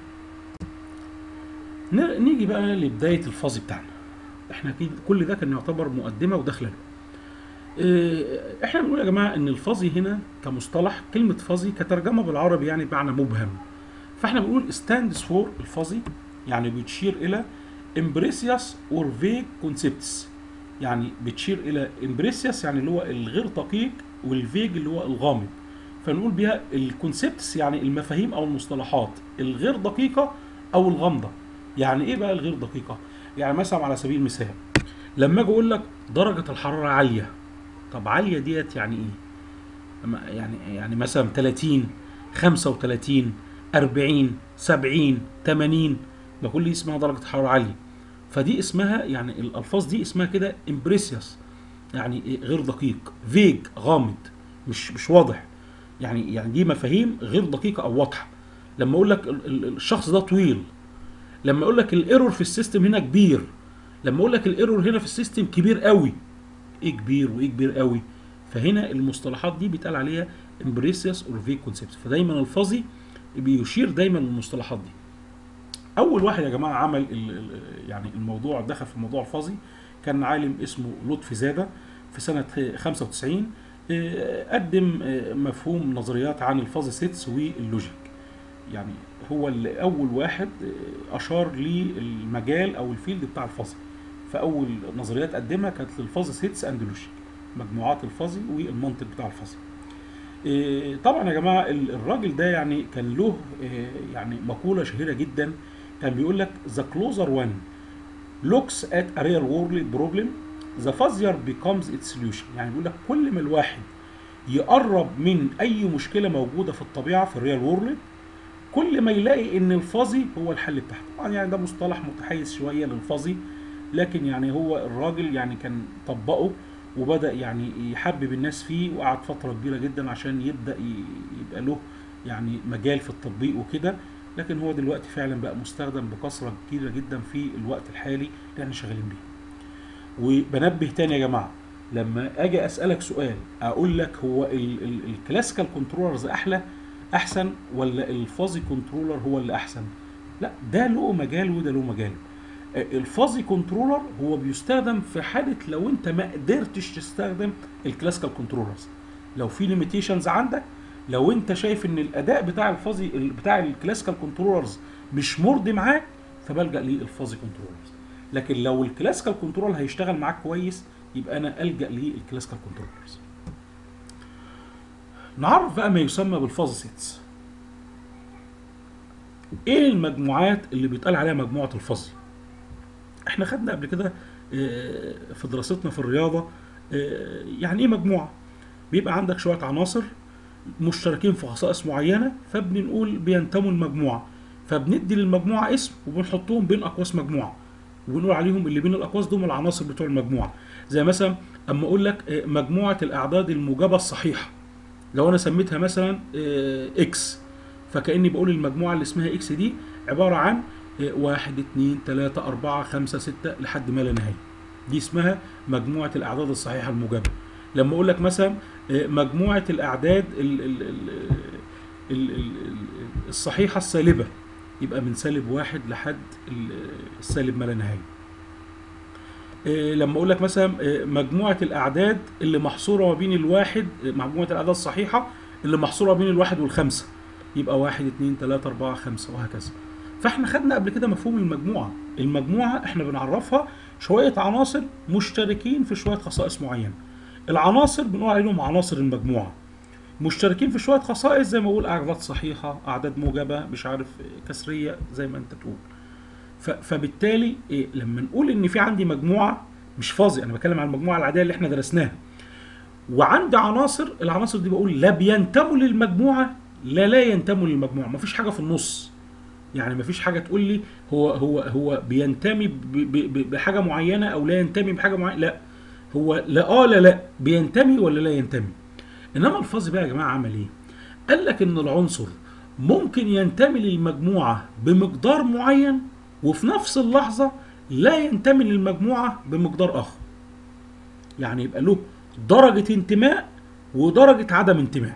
عليه نيجي بقى لبدايه الفازي بتاعنا احنا اكيد كل ده كان يعتبر مقدمه وداخله له احنا بنقول يا جماعه ان الفازي هنا كمصطلح كلمه فازي كترجمه بالعربي يعني بمعنى مبهم فاحنا بنقول ستاندز فور الفازي يعني بتشير الى امبريسياس اور فيج كونسبتس يعني بتشير الى امبريسياس يعني اللي هو الغير دقيق والفيج اللي هو الغامض فنقول بيها الكونسبتس يعني المفاهيم او المصطلحات الغير دقيقه او الغامضه يعني ايه بقى الغير دقيقه يعني مثلا على سبيل المثال لما اجي اقول لك درجه الحراره عاليه طب عاليه ديت يعني ايه يعني يعني مثلا 30 35 40 70 80 ده كل دي اسمها درجه حراره عاليه فدي اسمها يعني الالفاظ دي اسمها كده امبريسيوس يعني غير دقيق فيج غامض مش مش واضح يعني يعني دي مفاهيم غير دقيقه او واضحه لما اقول لك الشخص ده طويل لما اقول لك الايرور في السيستم هنا كبير لما اقول لك الايرور هنا في السيستم كبير قوي ايه كبير وايه كبير قوي فهنا المصطلحات دي بيتقال عليها امبريسيوس اور فيج كونسبت فدايما الفازي بيشير دايما للمصطلحات دي اول واحد يا جماعه عمل يعني الموضوع دخل في موضوع الفازي كان عالم اسمه لطفي زاده في سنه 95 قدم مفهوم نظريات عن الفازي سيتس واللوجيك يعني هو اللي اول واحد اشار للمجال او الفيلد بتاع الفازي فاول نظريات قدمها كانت للفازي سيتس اند لوجيك مجموعات الفازي والمنطق بتاع الفازي إيه، طبعا يا جماعه ال- الراجل ده يعني كان له إيه، يعني مقوله شهيره جدا كان بيقول لك the closer one looks at a real world problem the fuzzier becomes its solution يعني بيقول لك كل ما الواحد يقرب من اي مشكله موجوده في الطبيعه في الريال وورلد كل ما يلاقي ان الفازي هو الحل بتاعها طبعا يعني ده مصطلح متحيز شويه للفازي لكن يعني هو الراجل يعني كان طبقه وبدا يعني يحبب الناس فيه وقعد فتره كبيره جدا عشان يبدا ي- يبقى له يعني مجال في التطبيق وكده لكن هو دلوقتي فعلا بقى مستخدم بكثره كبيره جدا في الوقت الحالي اللي احنا شغالين بيه وبنبه تاني يا جماعه لما اجي اسالك سؤال اقول لك هو الكلاسيكال كنترولرز احلى احسن ولا الفازي كنترولر هو اللي احسن لا ده له مجال وده له مجال الفازي كنترولر هو بيستخدم في حاله لو انت ما قدرتش تستخدم الكلاسيكال كنترولرز لو في ليميتيشنز عندك لو انت شايف ان الاداء بتاع الفازي بتاع الكلاسيكال كنترولرز مش مرضي معاك فبلجا للفازي كنترولرز لكن لو الكلاسيكال كنترول هيشتغل معاك كويس يبقى انا الجا للكلاسيكال كنترولرز نعرف بقى ما يسمى بالفازي سيتس ايه المجموعات اللي بيتقال عليها مجموعه الفازي احنا خدنا قبل كده آه، في دراستنا في الرياضه آه، يعني ايه مجموعه بيبقى عندك شويه عناصر مشتركين في خصائص معينه فبنقول بينتموا المجموعه فبندي للمجموعه اسم وبنحطهم بين اقواس مجموعه وبنقول عليهم اللي بين الاقواس دول العناصر بتوع المجموعه زي مثلا اما اقول لك آه، مجموعه الاعداد الموجبه الصحيحه لو انا سميتها مثلا آه، اكس فكاني بقول المجموعه اللي اسمها اكس دي عباره عن آه، واحد اتنين تلاته اربعه خمسه سته لحد ما لا نهايه دي اسمها مجموعه الاعداد الصحيحه الموجبه لما اقول لك مثلا آه، مجموعه الاعداد ال ال ال ال ال الصحيحه السالبه يبقى من سالب واحد لحد ال- السالب ما لا نهايه آه، لما اقول لك مثلا آه، مجموعه الاعداد اللي محصوره ما بين الواحد آه، مجموعه الاعداد الصحيحه اللي محصوره بين الواحد والخمسه يبقى واحد اتنين تلاته اربعه خمسه وهكذا فاحنا خدنا قبل كده مفهوم المجموعه المجموعه احنا بنعرفها شويه عناصر مشتركين في شويه خصائص معينه العناصر بنقول عليهم عناصر المجموعه مشتركين في شويه خصائص زي ما بقول اعداد صحيحه اعداد موجبه مش عارف آه، كسريه زي ما انت تقول ف- فبالتالي إيه لما نقول ان في عندي مجموعه مش فاضي انا بتكلم عن المجموعه العاديه اللي احنا درسناها وعندي عناصر العناصر دي بقول لا بينتموا للمجموعه لا لا ينتموا للمجموعه مفيش حاجه في النص يعني مفيش حاجه تقول لي هو هو هو بينتمي ب- ب- ب- بحاجه معينه او لا ينتمي بحاجه معينه لا هو لا اه لا لا بينتمي ولا لا ينتمي انما الفاظ بقى يا جماعه عمل ايه قال لك ان العنصر ممكن ينتمي للمجموعه بمقدار معين وفي نفس اللحظه لا ينتمي للمجموعه بمقدار اخر يعني يبقى له درجه انتماء ودرجه عدم انتماء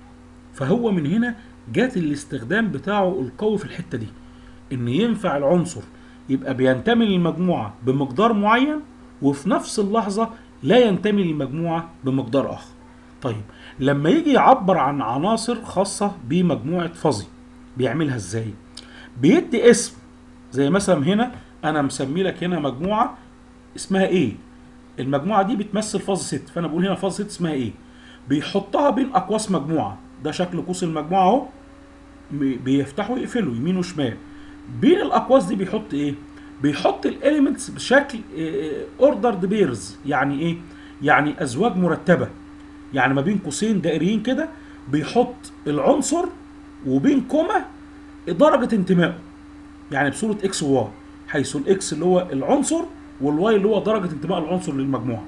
فهو من هنا جات الاستخدام بتاعه القوي في الحته دي ان ينفع العنصر يبقى بينتمي للمجموعه بمقدار معين وفي نفس اللحظه لا ينتمي للمجموعه بمقدار اخر طيب لما يجي يعبر عن عناصر خاصه بمجموعه فازي بيعملها ازاي بيدي اسم زي مثلا هنا انا مسمي لك هنا مجموعه اسمها ايه المجموعه دي بتمثل فاز ست فانا بقول هنا فاز ست اسمها ايه بيحطها بين اقواس مجموعه ده شكل قوس المجموعه اهو م- بيفتحوا يقفلوا يمين وشمال بين الاقواس دي بيحط ايه بيحط الاليمنتس بشكل اوردرد بيرز يعني ايه يعني ازواج مرتبه يعني ما بين قوسين دائريين كده بيحط العنصر وبين كوما درجه انتمائه يعني بصوره اكس وواي حيث الاكس اللي هو العنصر والواي اللي هو درجه انتماء العنصر للمجموعه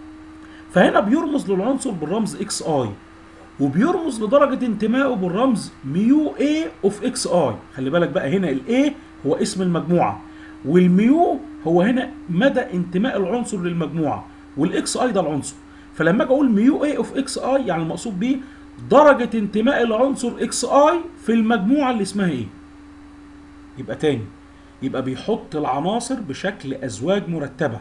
فهنا بيرمز للعنصر بالرمز اكس اي وبيرمز لدرجه انتمائه بالرمز ميو اي اوف اكس اي خلي بالك بقى هنا الاي هو اسم المجموعه والميو هو هنا مدى انتماء العنصر للمجموعه والاكس اي ده العنصر فلما اجي اقول ميو اي اوف اكس اي يعني المقصود بيه درجه انتماء العنصر اكس اي في المجموعه اللي اسمها ايه يبقى تاني يبقى بيحط العناصر بشكل ازواج مرتبه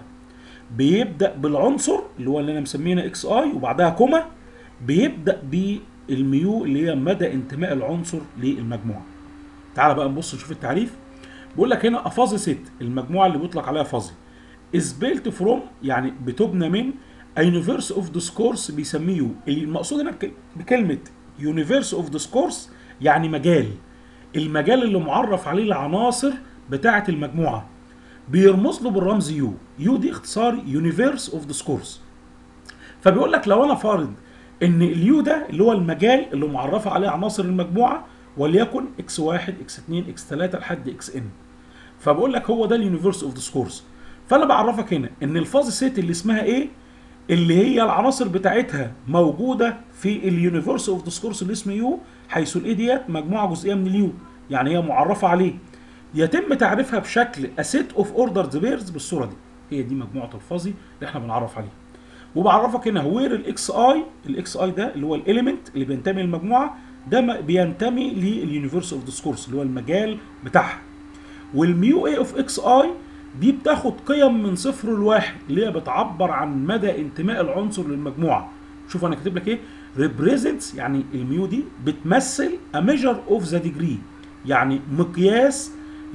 بيبدا بالعنصر اللي هو اللي انا مسمينه اكس اي وبعدها كوما بيبدا بالميو اللي هي مدى انتماء العنصر للمجموعه تعال بقى نبص نشوف التعريف بيقول لك هنا افازي ست المجموعه اللي بيطلق عليها فازي is built from يعني بتبنى من a universe of discourse بيسميه المقصود هنا بك- بكلمه يونيفرس اوف ديسكورس يعني مجال المجال اللي معرف عليه العناصر بتاعه المجموعه بيرمز له بالرمز يو يو دي اختصار يونيفرس اوف ديسكورس فبيقول لك لو انا فارض ان اليو ده اللي هو المجال اللي معرفه عليه عناصر المجموعه وليكن اكس 1 اكس 2 اكس 3 لحد اكس ان فبقول لك هو ده اليونيفرس اوف ديسكورس فانا بعرفك هنا ان الفاز سيت اللي اسمها ايه اللي هي العناصر بتاعتها موجوده في اليونيفرس اوف ديسكورس اللي اسمه يو حيث الاي ديت مجموعه جزئيه من اليو يعني هي معرفه عليه يتم تعريفها بشكل اسيت اوف اوردرز بيرز بالصوره دي هي دي مجموعه الفازي اللي احنا بنعرف عليه وبعرفك هنا وير الاكس اي الاكس اي ده اللي هو الاليمنت اللي بينتمي للمجموعه ده بينتمي لليونيفرس اوف ديسكورس اللي هو المجال بتاعها والميو اي اوف اكس اي دي بتاخد قيم من صفر لواحد اللي هي بتعبر عن مدى انتماء العنصر للمجموعه شوف انا كاتب لك ايه represents يعني الميو دي بتمثل a measure of the degree يعني مقياس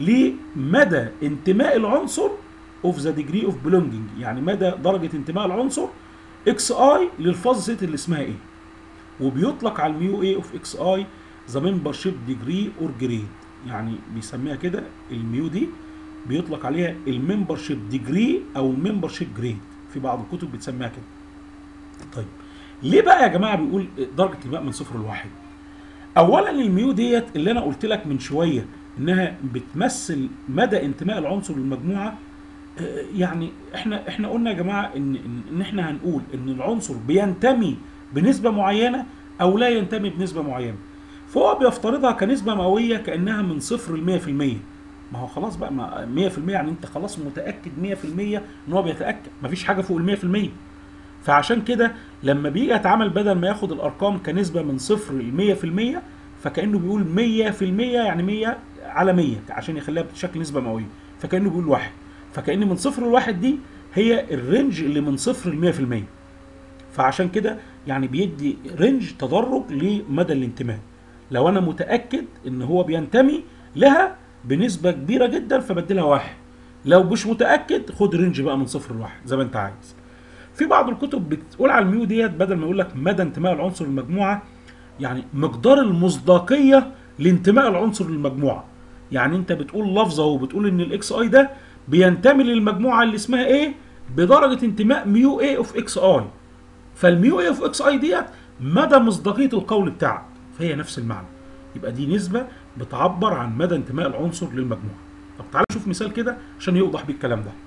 لمدى انتماء العنصر of the degree of belonging يعني مدى درجة انتماء العنصر اكس اي للفاز سيت اللي اسمها ايه وبيطلق على الميو اي اوف اكس اي ذا ممبرشيب ديجري اور جريد يعني بيسميها كده الميو دي بيطلق عليها الممبرشيب ديجري او الممبرشيب جريد في بعض الكتب بتسميها كده طيب ليه بقى يا جماعه بيقول درجه انتماء من صفر لواحد اولا الميو ديت اللي انا قلت لك من شويه انها بتمثل مدى انتماء العنصر للمجموعه يعني احنا احنا قلنا يا جماعه ان ان, إن احنا هنقول ان العنصر بينتمي بنسبه معينه او لا ينتمي بنسبه معينه فهو بيفترضها كنسبه مئويه كانها من صفر ل 100% ما هو خلاص بقى ما 100% يعني انت خلاص متاكد 100% ان هو بيتاكد مفيش حاجه فوق ال 100% فعشان كده لما بيجي يتعامل بدل ما ياخد الارقام كنسبه من صفر ل 100% فكانه بيقول 100% يعني 100 على 100 عشان يخليها بشكل نسبه مئويه فكانه بيقول واحد فكأن من صفر لواحد دي هي الرينج اللي من صفر ل 100% فعشان كده يعني بيدي رينج تدرج لمدى الانتماء لو انا متاكد ان هو بينتمي لها بنسبه كبيره جدا فبديلها واحد لو مش متاكد خد رينج بقى من صفر لواحد زي ما انت عايز في بعض الكتب بتقول على الميو ديت بدل ما يقول لك مدى انتماء العنصر للمجموعه يعني مقدار المصداقيه لانتماء العنصر للمجموعه يعني انت بتقول لفظه وبتقول ان الاكس اي ده بينتمي للمجموعه اللي اسمها ايه بدرجه انتماء ميو اي اوف اكس اي فالميو اي اوف اكس اي ديت مدى مصداقيه القول بتاعك فهي نفس المعنى يبقى دي نسبه بتعبر عن مدى انتماء العنصر للمجموعه طب تعال نشوف مثال كده عشان يوضح بيه الكلام ده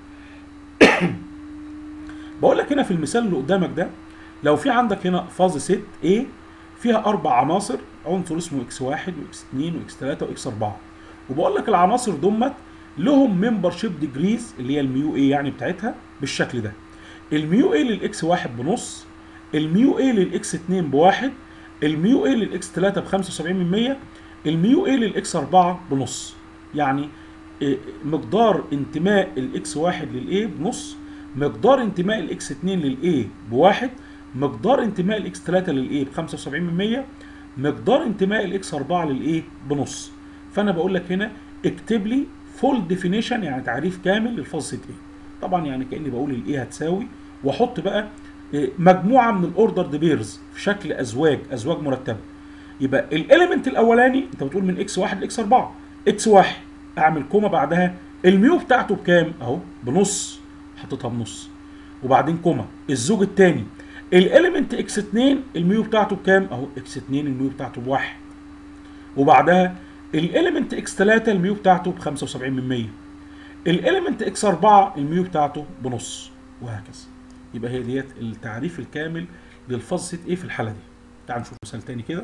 بقول لك هنا في المثال اللي قدامك ده لو في عندك هنا فاز ست A فيها اربع عناصر عنصر اسمه اكس 1 واكس 2 واكس 3 واكس 4 وبقول لك العناصر دمت لهم ممبرشيب ديجريز اللي هي الميو اي يعني بتاعتها بالشكل ده الميو اي للاكس 1 بنص الميو اي للاكس 2 بواحد الميو اي للاكس 3 ب 75% الميو اي للاكس 4 بنص يعني مقدار انتماء الاكس 1 للاي بنص مقدار انتماء الاكس 2 للاي بواحد مقدار انتماء الاكس 3 للاي ب 75% مقدار انتماء الاكس 4 للاي بنص فانا بقول لك هنا اكتب لي فول ديفينيشن يعني تعريف كامل للفاز ست ايه طبعا يعني كاني بقول الايه هتساوي واحط بقى مجموعه من الاوردر بيرز في شكل ازواج ازواج مرتبه يبقى الاليمنت الاولاني انت بتقول من اكس 1 لاكس 4 اكس 1 اعمل كوما بعدها الميو بتاعته بكام اهو بنص حطيتها بنص وبعدين كوما الزوج الثاني الاليمنت اكس 2 الميو بتاعته بكام اهو اكس 2 الميو بتاعته بواحد وبعدها الاليمنت اكس 3 الميو بتاعته ب 75% الاليمنت اكس 4 الميو بتاعته بنص وهكذا يبقى هي ديت التعريف الكامل للفاز ست ايه في الحاله دي تعال نشوف مثال تاني كده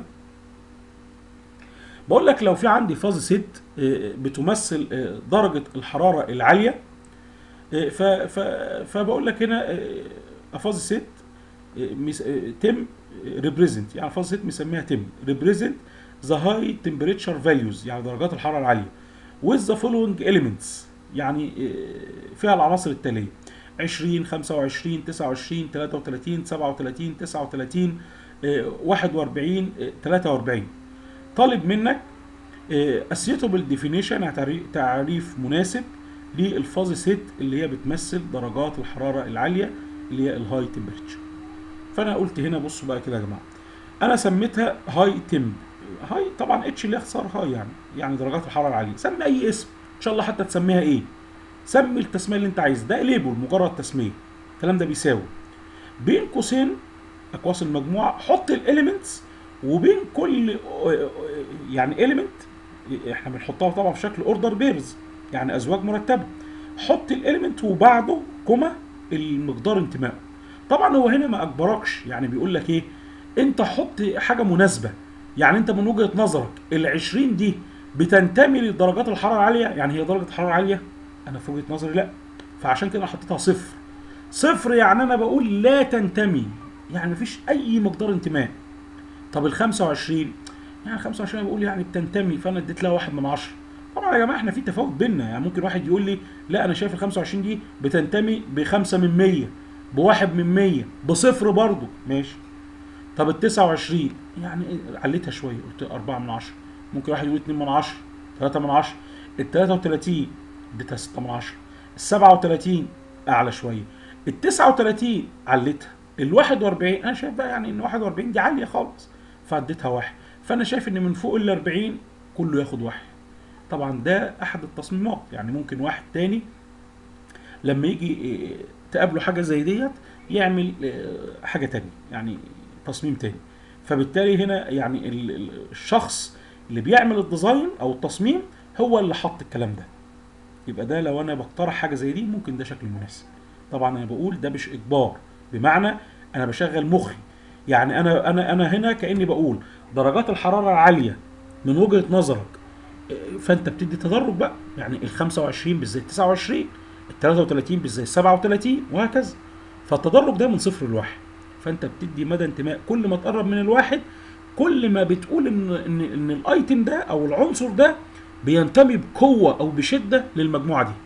بقول لك لو في عندي فاز ست بتمثل درجه الحراره العاليه فبقول لك هنا افاز ست تم ريبريزنت يعني فاز ست مسميها تم ريبريزنت ذا هاي تمبريتشر فاليوز يعني درجات الحراره العاليه with the following elements يعني فيها العناصر التاليه 20 25 29 33 37 39 41 43 طالب منك اسيتابل ديفينيشن تعريف مناسب للفاز ست اللي هي بتمثل درجات الحراره العاليه اللي هي الهاي تمبريتشر فانا قلت هنا بصوا بقى كده يا جماعه انا سميتها هاي تمب هاي طبعا اتش اللي اختصار هاي يعني يعني درجات الحراره العاليه سمي اي اسم ان شاء الله حتى تسميها ايه سمي التسميه اللي انت عايزها ده ليبل مجرد تسميه الكلام ده بيساوي بين قوسين اقواس المجموعه حط الاليمنتس وبين كل يعني اليمنت احنا بنحطها طبعا في شكل اوردر بيرز يعني ازواج مرتبه حط الاليمنت وبعده كوما المقدار انتمائه طبعا هو هنا ما اجبركش يعني بيقول لك ايه انت حط حاجه مناسبه يعني انت من وجهه نظرك ال 20 دي بتنتمي لدرجات الحراره العاليه يعني هي درجه حراره عاليه انا في وجهه نظري لا فعشان كده حطيتها صفر صفر يعني انا بقول لا تنتمي يعني مفيش اي مقدار انتماء طب ال 25 يعني 25 بقول يعني بتنتمي فانا اديت لها واحد من عشرة طبعا يا جماعه احنا في تفاوت بينا يعني ممكن واحد يقول لي لا انا شايف ال 25 دي بتنتمي بخمسة من 100 بواحد من 100 بصفر برضه ماشي طب ال 29 يعني عليتها شويه قلت 4 من 10 ممكن واحد يقول 2 من 10 3 من 10 ال 33 اديتها 6 من 10 ال 37 اعلى شويه ال 39 عليتها ال 41 انا شايف بقى يعني ان 41 دي عاليه خالص فاديتها واحد فانا شايف ان من فوق ال 40 كله ياخد واحد طبعا ده احد التصميمات يعني ممكن واحد تاني لما يجي تقابله حاجه زي ديت يعمل حاجه تانية يعني تصميم تاني فبالتالي هنا يعني الشخص اللي بيعمل الديزاين او التصميم هو اللي حط الكلام ده يبقى ده لو انا بقترح حاجه زي دي ممكن ده شكل مناسب طبعا انا بقول ده مش اجبار بمعنى انا بشغل مخي يعني انا انا انا هنا كاني بقول درجات الحراره العاليه من وجهه نظرك فانت بتدي تدرج بقى يعني ال 25 بالزي 29 ال 33 بالزي 37 وهكذا فالتدرج ده من صفر لواحد فانت بتدي مدى انتماء كل ما تقرب من الواحد كل ما بتقول ان ان ان الايتم ده او العنصر ده بينتمي بقوه او بشده للمجموعه دي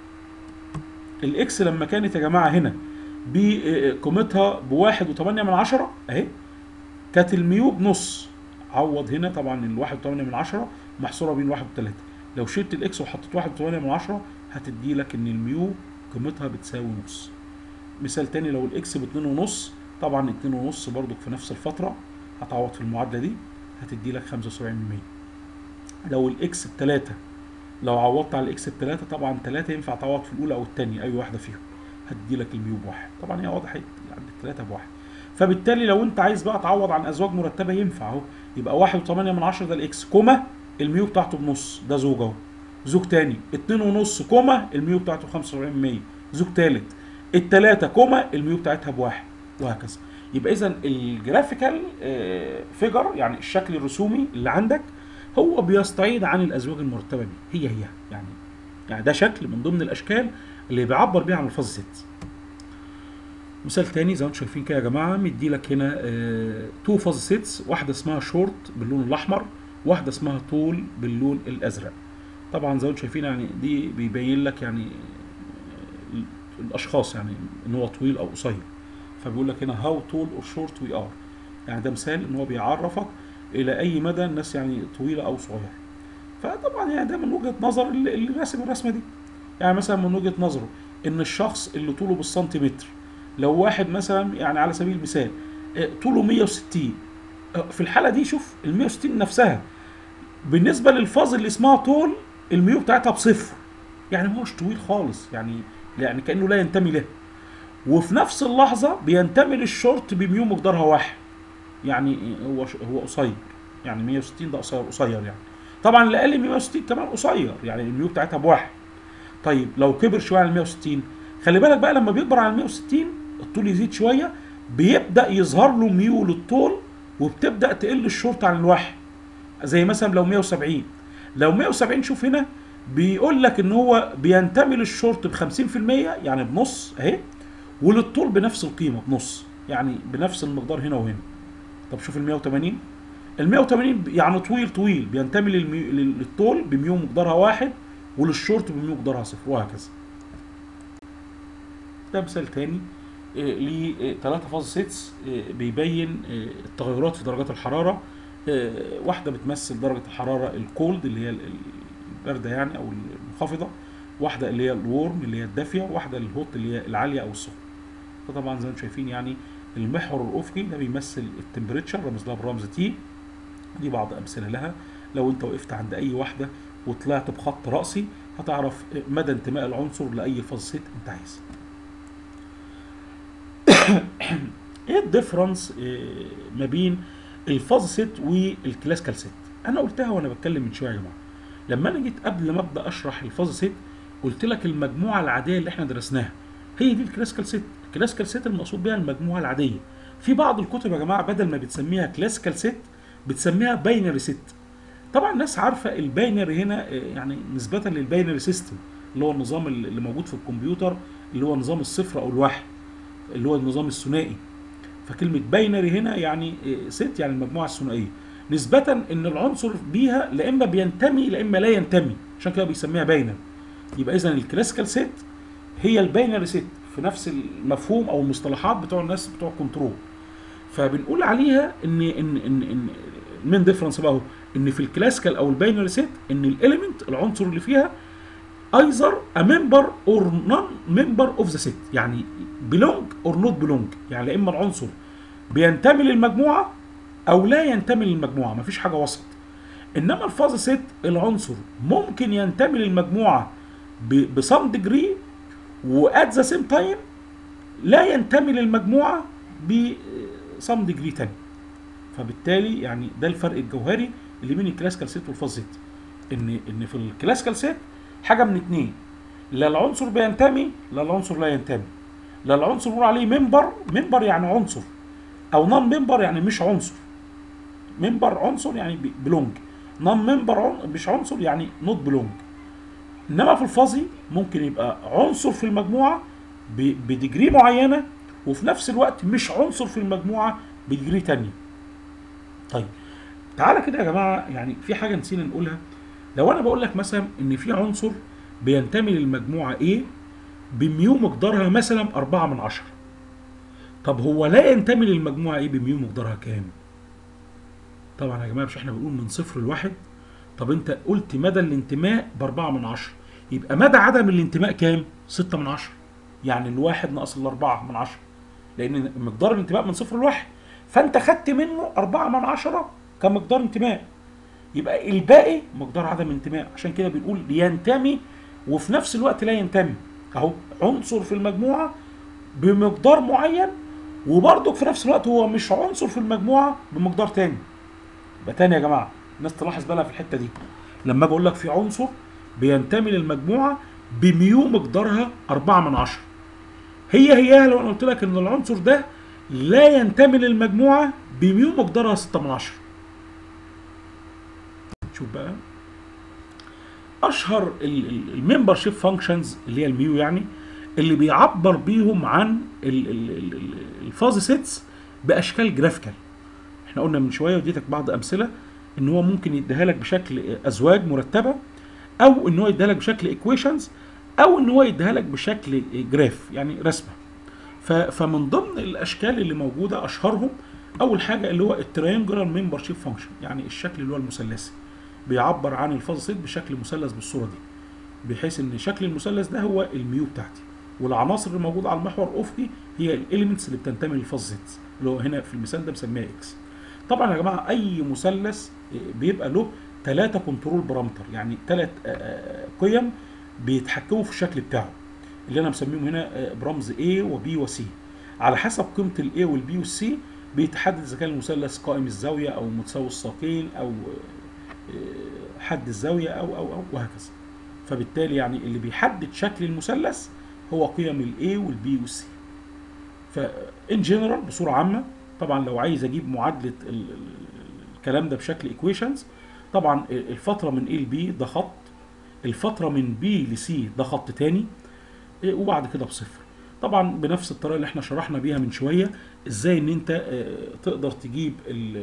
الاكس لما كانت يا جماعه هنا بقيمتها بواحد وثمانية من عشرة اهي كانت الميو بنص عوض هنا طبعا الواحد وثمانية من عشرة محصورة بين واحد وثلاثة لو شلت الاكس وحطيت واحد وثمانية من عشرة هتدي لك ان الميو قيمتها بتساوي نص مثال تاني لو الاكس باتنين ونص طبعا اتنين ونص برضك في نفس الفترة هتعوض في المعادلة دي هتدي لك خمسة وسبعين من مية لو الاكس بتلاتة لو عوضت على الاكس بتلاتة طبعا تلاتة ينفع تعوض في الاولى او التانية اي واحدة فيهم هتدي لك الميو بواحد طبعا هي واضحه عند الثلاثه بواحد فبالتالي لو انت عايز بقى تعوض عن ازواج مرتبه ينفع اهو يبقى واحد وثمانية من عشرة ده الاكس كوما الميو بتاعته بنص ده زوج اهو زوج تاني اتنين ونص كوما الميو بتاعته 75 100 زوج تالت التلاتة كوما الميو بتاعتها بواحد وهكذا يبقى اذا الجرافيكال فيجر يعني الشكل الرسومي اللي عندك هو بيستعيد عن الازواج المرتبه دي هي هي يعني يعني ده شكل من ضمن الاشكال اللي بيعبر بيها عن الفاز ست مثال تاني زي ما انتم شايفين كده يا جماعه مدي لك هنا اه تو فاز سيتس واحده اسمها شورت باللون الاحمر واحده اسمها طول باللون الازرق طبعا زي ما انتم شايفين يعني دي بيبين لك يعني الاشخاص يعني ان هو طويل او قصير فبيقول لك هنا هاو طول اور شورت وي ار يعني ده مثال ان هو بيعرفك الى اي مدى الناس يعني طويله او صغيره فطبعا يعني ده من وجهه نظر اللي راسم الرسمه دي يعني مثلا من وجهه نظره ان الشخص اللي طوله بالسنتيمتر لو واحد مثلا يعني على سبيل المثال طوله 160 في الحاله دي شوف ال 160 نفسها بالنسبه للفاز اللي اسمها طول الميو بتاعتها بصفر يعني ما هوش طويل خالص يعني يعني كانه لا ينتمي له وفي نفس اللحظه بينتمي للشورت بميو مقدارها واحد يعني هو هو قصير يعني 160 ده قصير قصير يعني طبعا اللي اقل من 160 كمان قصير يعني الميو بتاعتها بواحد طيب لو كبر شويه عن 160 خلي بالك بقى لما بيكبر عن 160 الطول يزيد شويه بيبدا يظهر له ميول الطول وبتبدا تقل الشورت عن الواحد زي مثلا لو 170 لو 170 شوف هنا بيقول لك ان هو بينتمي للشورت ب 50% يعني بنص اهي وللطول بنفس القيمه بنص يعني بنفس المقدار هنا وهنا طب شوف ال 180 ال 180 يعني طويل طويل بينتمي للمي... للطول بميو مقدارها واحد وللشورت بميو مقدارها صفر وهكذا ده مثال تاني ل 3 فاز سيتس بيبين التغيرات في درجات الحراره واحده بتمثل درجه الحراره الكولد اللي هي البارده يعني او المنخفضه واحده اللي هي الورم اللي هي الدافيه واحده الهوت اللي هي العاليه او السخنه فطبعا زي ما انتم شايفين يعني المحور الافقي ده بيمثل التمبريتشر رمز لها برمز تي دي بعض امثله لها لو انت وقفت عند اي واحده وطلعت بخط راسي هتعرف مدى انتماء العنصر لاي فاز سيت انت عايزه ايه الديفرنس ما بين الفاز سيت والكلاسيكال سيت انا قلتها وانا بتكلم من شويه يا جماعه لما انا جيت قبل ما ابدا اشرح الفاز سيت قلت لك المجموعه العاديه اللي احنا درسناها هي دي الكلاسيكال سيت الكلاسيكال سيت المقصود بها المجموعه العاديه في بعض الكتب يا جماعه بدل ما بتسميها كلاسيكال سيت بتسميها باينري سيت طبعا الناس عارفه الباينري هنا يعني نسبه للباينري سيستم اللي هو النظام اللي موجود في الكمبيوتر اللي هو نظام الصفر او الواحد اللي هو النظام الثنائي فكلمه باينري هنا يعني ست يعني المجموعه الثنائيه نسبة ان العنصر بيها لا اما بينتمي لا اما لا ينتمي عشان كده بيسميها باينري يبقى اذا الكلاسيكال سيت هي الباينري سيت في نفس المفهوم او المصطلحات بتوع الناس بتوع الكنترول فبنقول عليها ان ان ان, إن المين ديفرنس بقى هو ان في الكلاسيكال او الباينري سيت ان الاليمنت العنصر اللي فيها ايذر ا ممبر اور نون ممبر اوف ذا سيت يعني بيلونج اور نوت بيلونج يعني لا اما العنصر بينتمي للمجموعه او لا ينتمي للمجموعه مفيش حاجه وسط انما الفاز سيت العنصر ممكن ينتمي للمجموعه بسم ديجري وات ذا سيم تايم لا ينتمي للمجموعه بسم ديجري تاني فبالتالي يعني ده الفرق الجوهري اللي بين الكلاسيكال سيت والفاز سيت ان ان في الكلاسيكال سيت حاجه من اتنين لا العنصر بينتمي لا العنصر لا ينتمي لا العنصر بنقول عليه ممبر ممبر يعني عنصر او نون ممبر يعني مش عنصر ممبر عنصر يعني بلونج نون ممبر مش عنصر يعني نوت بلونج انما في الفازي ممكن يبقى عنصر في المجموعه بديجري معينه وفي نفس الوقت مش عنصر في المجموعه بديجري تانية طيب تعالى كده يا جماعه يعني في حاجه نسينا نقولها لو انا بقول لك مثلا ان في عنصر بينتمي للمجموعه A بميو مقدارها مثلا 4 من 10 طب هو لا ينتمي للمجموعه A بميو مقدارها كام؟ طبعا يا جماعه مش احنا بنقول من صفر لواحد طب انت قلت مدى الانتماء ب 4 من 10 يبقى مدى عدم الانتماء كام؟ 6 من 10 يعني الواحد ناقص الأربعة من 10 لأن مقدار الانتماء من صفر لواحد فأنت خدت منه 4 من 10 كمقدار انتماء يبقى الباقي مقدار عدم انتماء عشان كده بنقول ينتمي وفي نفس الوقت لا ينتمي اهو عنصر في المجموعه بمقدار معين وبرضك في نفس الوقت هو مش عنصر في المجموعه بمقدار تاني يبقى تاني يا جماعه الناس تلاحظ بالها في الحته دي لما بقول لك في عنصر بينتمي للمجموعه بميو مقدارها 4 من 10 هي هي لو انا قلت لك ان العنصر ده لا ينتمي للمجموعه بميو مقدارها 6 من 10 شوف بقى اشهر الممبر شيب فانكشنز اللي هي الميو يعني اللي بيعبر بيهم عن الفاز سيتس باشكال جرافيكال احنا قلنا من شويه وديتك بعض امثله ان هو ممكن يديها لك بشكل ازواج مرتبه او ان هو يديها لك بشكل ايكويشنز او ان هو يديها لك بشكل جراف يعني رسمه فمن ضمن الاشكال اللي موجوده اشهرهم اول حاجه اللي هو التريانجولار ممبر شيب فانكشن يعني الشكل اللي هو المثلثي بيعبر عن الفاز سيت بشكل مثلث بالصوره دي بحيث ان شكل المثلث ده هو الميو بتاعتي والعناصر اللي موجوده على المحور الافقي هي الاليمنتس اللي بتنتمي للفاز سيت اللي هو هنا في المثال ده مسميها اكس طبعا يا جماعه اي مثلث بيبقى له ثلاثه كنترول بارامتر يعني ثلاث قيم بيتحكموا في الشكل بتاعه اللي انا مسميهم هنا برمز A وB وC على حسب قيمه الA والB والC بيتحدد اذا كان المثلث قائم الزاويه او متساوي الساقين او حد الزاويه او او او وهكذا فبالتالي يعني اللي بيحدد شكل المثلث هو قيم الاي والبي والسي فان جنرال بصوره عامه طبعا لو عايز اجيب معادله الكلام ده بشكل ايكويشنز طبعا الفتره من اي لبي ده خط الفتره من بي لسي ده خط تاني وبعد كده بصفر طبعا بنفس الطريقه اللي احنا شرحنا بيها من شويه ازاي ان انت تقدر تجيب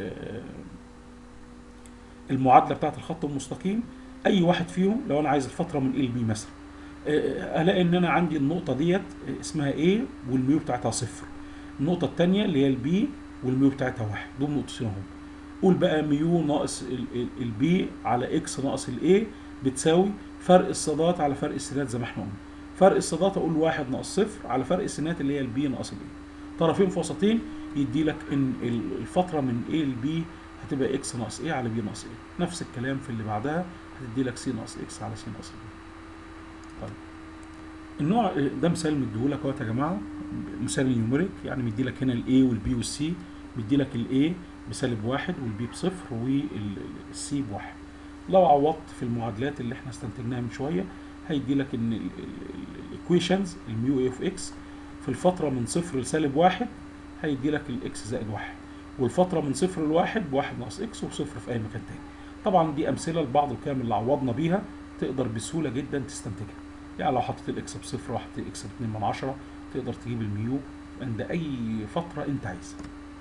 المعادله بتاعت الخط المستقيم اي واحد فيهم لو انا عايز الفتره من ال بي مثلا الاقي ان انا عندي النقطه ديت اسمها A والميو بتاعتها صفر النقطه الثانيه اللي هي البي والميو بتاعتها واحد دول نقطتين اهم قول بقى ميو ناقص البي على اكس ناقص الاي بتساوي فرق الصادات على فرق السينات زي ما احنا قلنا فرق الصادات اقول واحد ناقص صفر على فرق السينات اللي هي البي ناقص الاي طرفين في وسطين يدي لك ان ال- الفتره من A ل B هتبقى x ناقص A على B ناقص A نفس الكلام في اللي بعدها هتدي لك C ناقص x على C ناقص B طيب النوع ده مثال مديهولك اهوت يا جماعه مثال نيوميريك يعني مدي لك هنا الاي والبي والسي مدي لك الاي بسالب واحد والبي بصفر والسي بواحد لو عوضت في المعادلات اللي احنا استنتجناها من شويه هيدي لك ان الايكويشنز الميو اي اوف اكس في الفتره من صفر لسالب واحد هيدي لك الاكس زائد واحد والفتره من صفر لواحد بواحد ناقص اكس وصفر في اي مكان تاني طبعا دي امثله لبعض القيم اللي عوضنا بيها تقدر بسهوله جدا تستنتجها يعني لو حطيت الاكس بصفر وحطيت الاكس باتنين من عشرة تقدر تجيب الميو عند اي فتره انت عايزها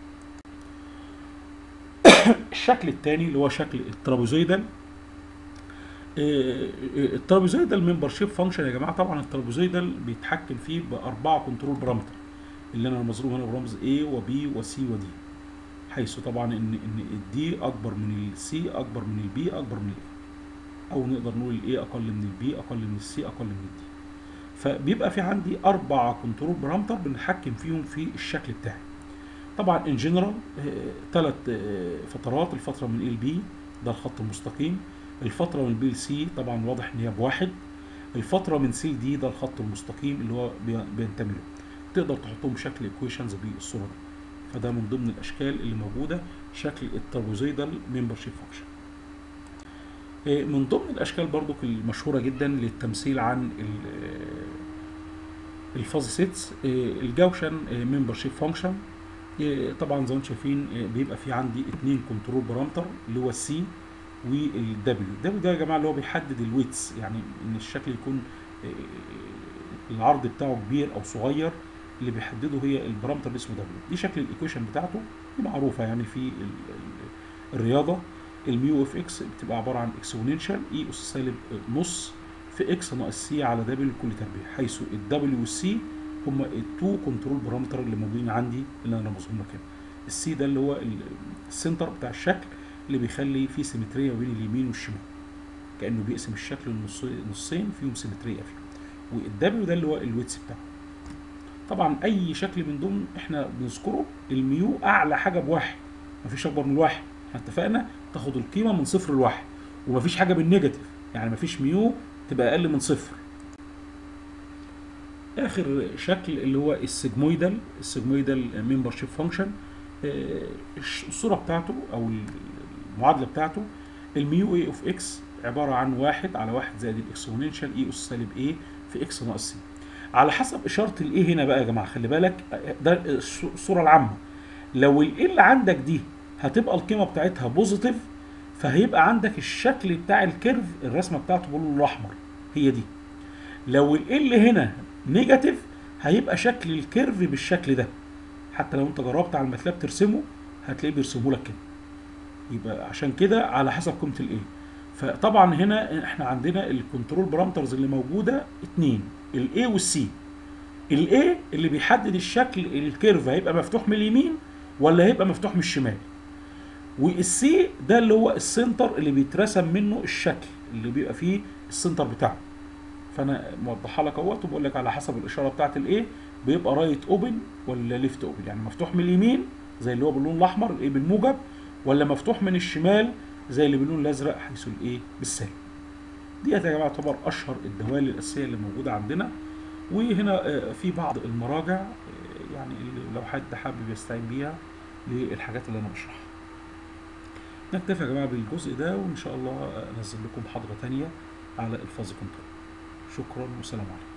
الشكل الثاني اللي هو شكل الترابيزويدال الترابيزويدال ممبرشيب فانكشن يا جماعه طبعا الترابيزويدال بيتحكم فيه باربعه كنترول بارامتر اللي انا مظروف هنا برمز A وB وC وD حيث طبعا ان ان الدي اكبر من السي اكبر من البي اكبر من الاي او نقدر نقول الاي اقل من البي اقل من السي اقل من الدي فبيبقى في عندي اربع كنترول بارامتر بنتحكم فيهم في الشكل بتاعي طبعا ان جنرال ثلاث فترات الفتره من اي لبي ده الخط المستقيم الفتره من بي لسي طبعا واضح ان هي بواحد الفتره من سي لدي ده الخط المستقيم اللي هو بي- بينتمي له تقدر تحطهم بشكل ايكويشنز بالصوره دي فده من ضمن الاشكال اللي موجوده شكل الترابوزيدال ممبرشيب فانكشن من ضمن الاشكال برضو المشهوره جدا للتمثيل عن الفازي سيتس الجوشن ممبرشيب فانكشن طبعا زي ما انتم شايفين آه، بيبقى في عندي اتنين كنترول بارامتر اللي هو السي والدبليو الدبليو ده يا جماعه اللي هو بيحدد الويتس يعني ان الشكل يكون آه، العرض بتاعه كبير او صغير اللي بيحدده هي البارامتر اللي اسمه دبليو دي شكل الايكويشن بتاعته دي معروفه يعني في ال- ال- الرياضه الميو اف اكس بتبقى عباره عن اكسبوننشال اي اس سالب نص في اكس ناقص سي على دبليو لكل تربيع حيث الدبليو والسي هما التو كنترول بارامتر اللي موجودين عندي اللي انا رمزهم لك هنا السي ده اللي هو ال- السنتر بتاع الشكل اللي بيخلي فيه سيمتريه بين اليمين والشمال كانه بيقسم الشكل لنص- نصين فيهم سيمتريه فيه والدبليو ده اللي هو الويتس بتاعه طبعا اي شكل من دول احنا بنذكره الميو اعلى حاجه بواحد مفيش اكبر من واحد احنا اتفقنا تاخد القيمه من صفر لواحد ومفيش حاجه بالنيجاتيف يعني مفيش ميو تبقى اقل من صفر اخر شكل اللي هو السيجمويدال السيجمويدال ممبرشيب فانكشن الصوره بتاعته او المعادله بتاعته الميو اي اوف اكس عباره عن واحد على واحد زائد الاكسبوننشال اي اس سالب ايه في اكس ناقص سي على حسب اشاره الايه هنا بقى يا جماعه خلي بالك ده الصوره العامه لو الايه اللي عندك دي هتبقى القيمه بتاعتها بوزيتيف فهيبقى عندك الشكل بتاع الكيرف الرسمه بتاعته باللون الاحمر هي دي لو ال هنا نيجاتيف هيبقى شكل الكيرف بالشكل ده حتى لو انت جربت على الماتلاب ترسمه هتلاقيه بيرسمه لك كده يبقى عشان كده على حسب قيمه الايه فطبعا هنا احنا عندنا الكنترول بارامترز اللي موجوده اتنين الاي والسي الاي اللي بيحدد الشكل الكيرف هيبقى مفتوح من اليمين ولا هيبقى مفتوح من الشمال والسي ده اللي هو السنتر اللي بيترسم منه الشكل اللي بيبقى فيه السنتر بتاعه فانا موضحها لك اهوت وبقول لك على حسب الاشاره بتاعت الايه بيبقى رايت اوبن ولا ليفت اوبن يعني مفتوح من اليمين زي اللي هو باللون الاحمر الايه بالموجب ولا مفتوح من الشمال زي اللي باللون الازرق حيث الايه بالسالب ديت يا جماعه تعتبر اشهر الدوال الاساسيه اللي موجوده عندنا وهنا آه، في بعض المراجع آه، يعني اللي لو حد حابب يستعين بيها للحاجات اللي انا بشرحها نكتفي يا جماعه بالجزء ده وان شاء الله انزل لكم محاضره تانية على الفاز كنترول شكرا والسلام عليكم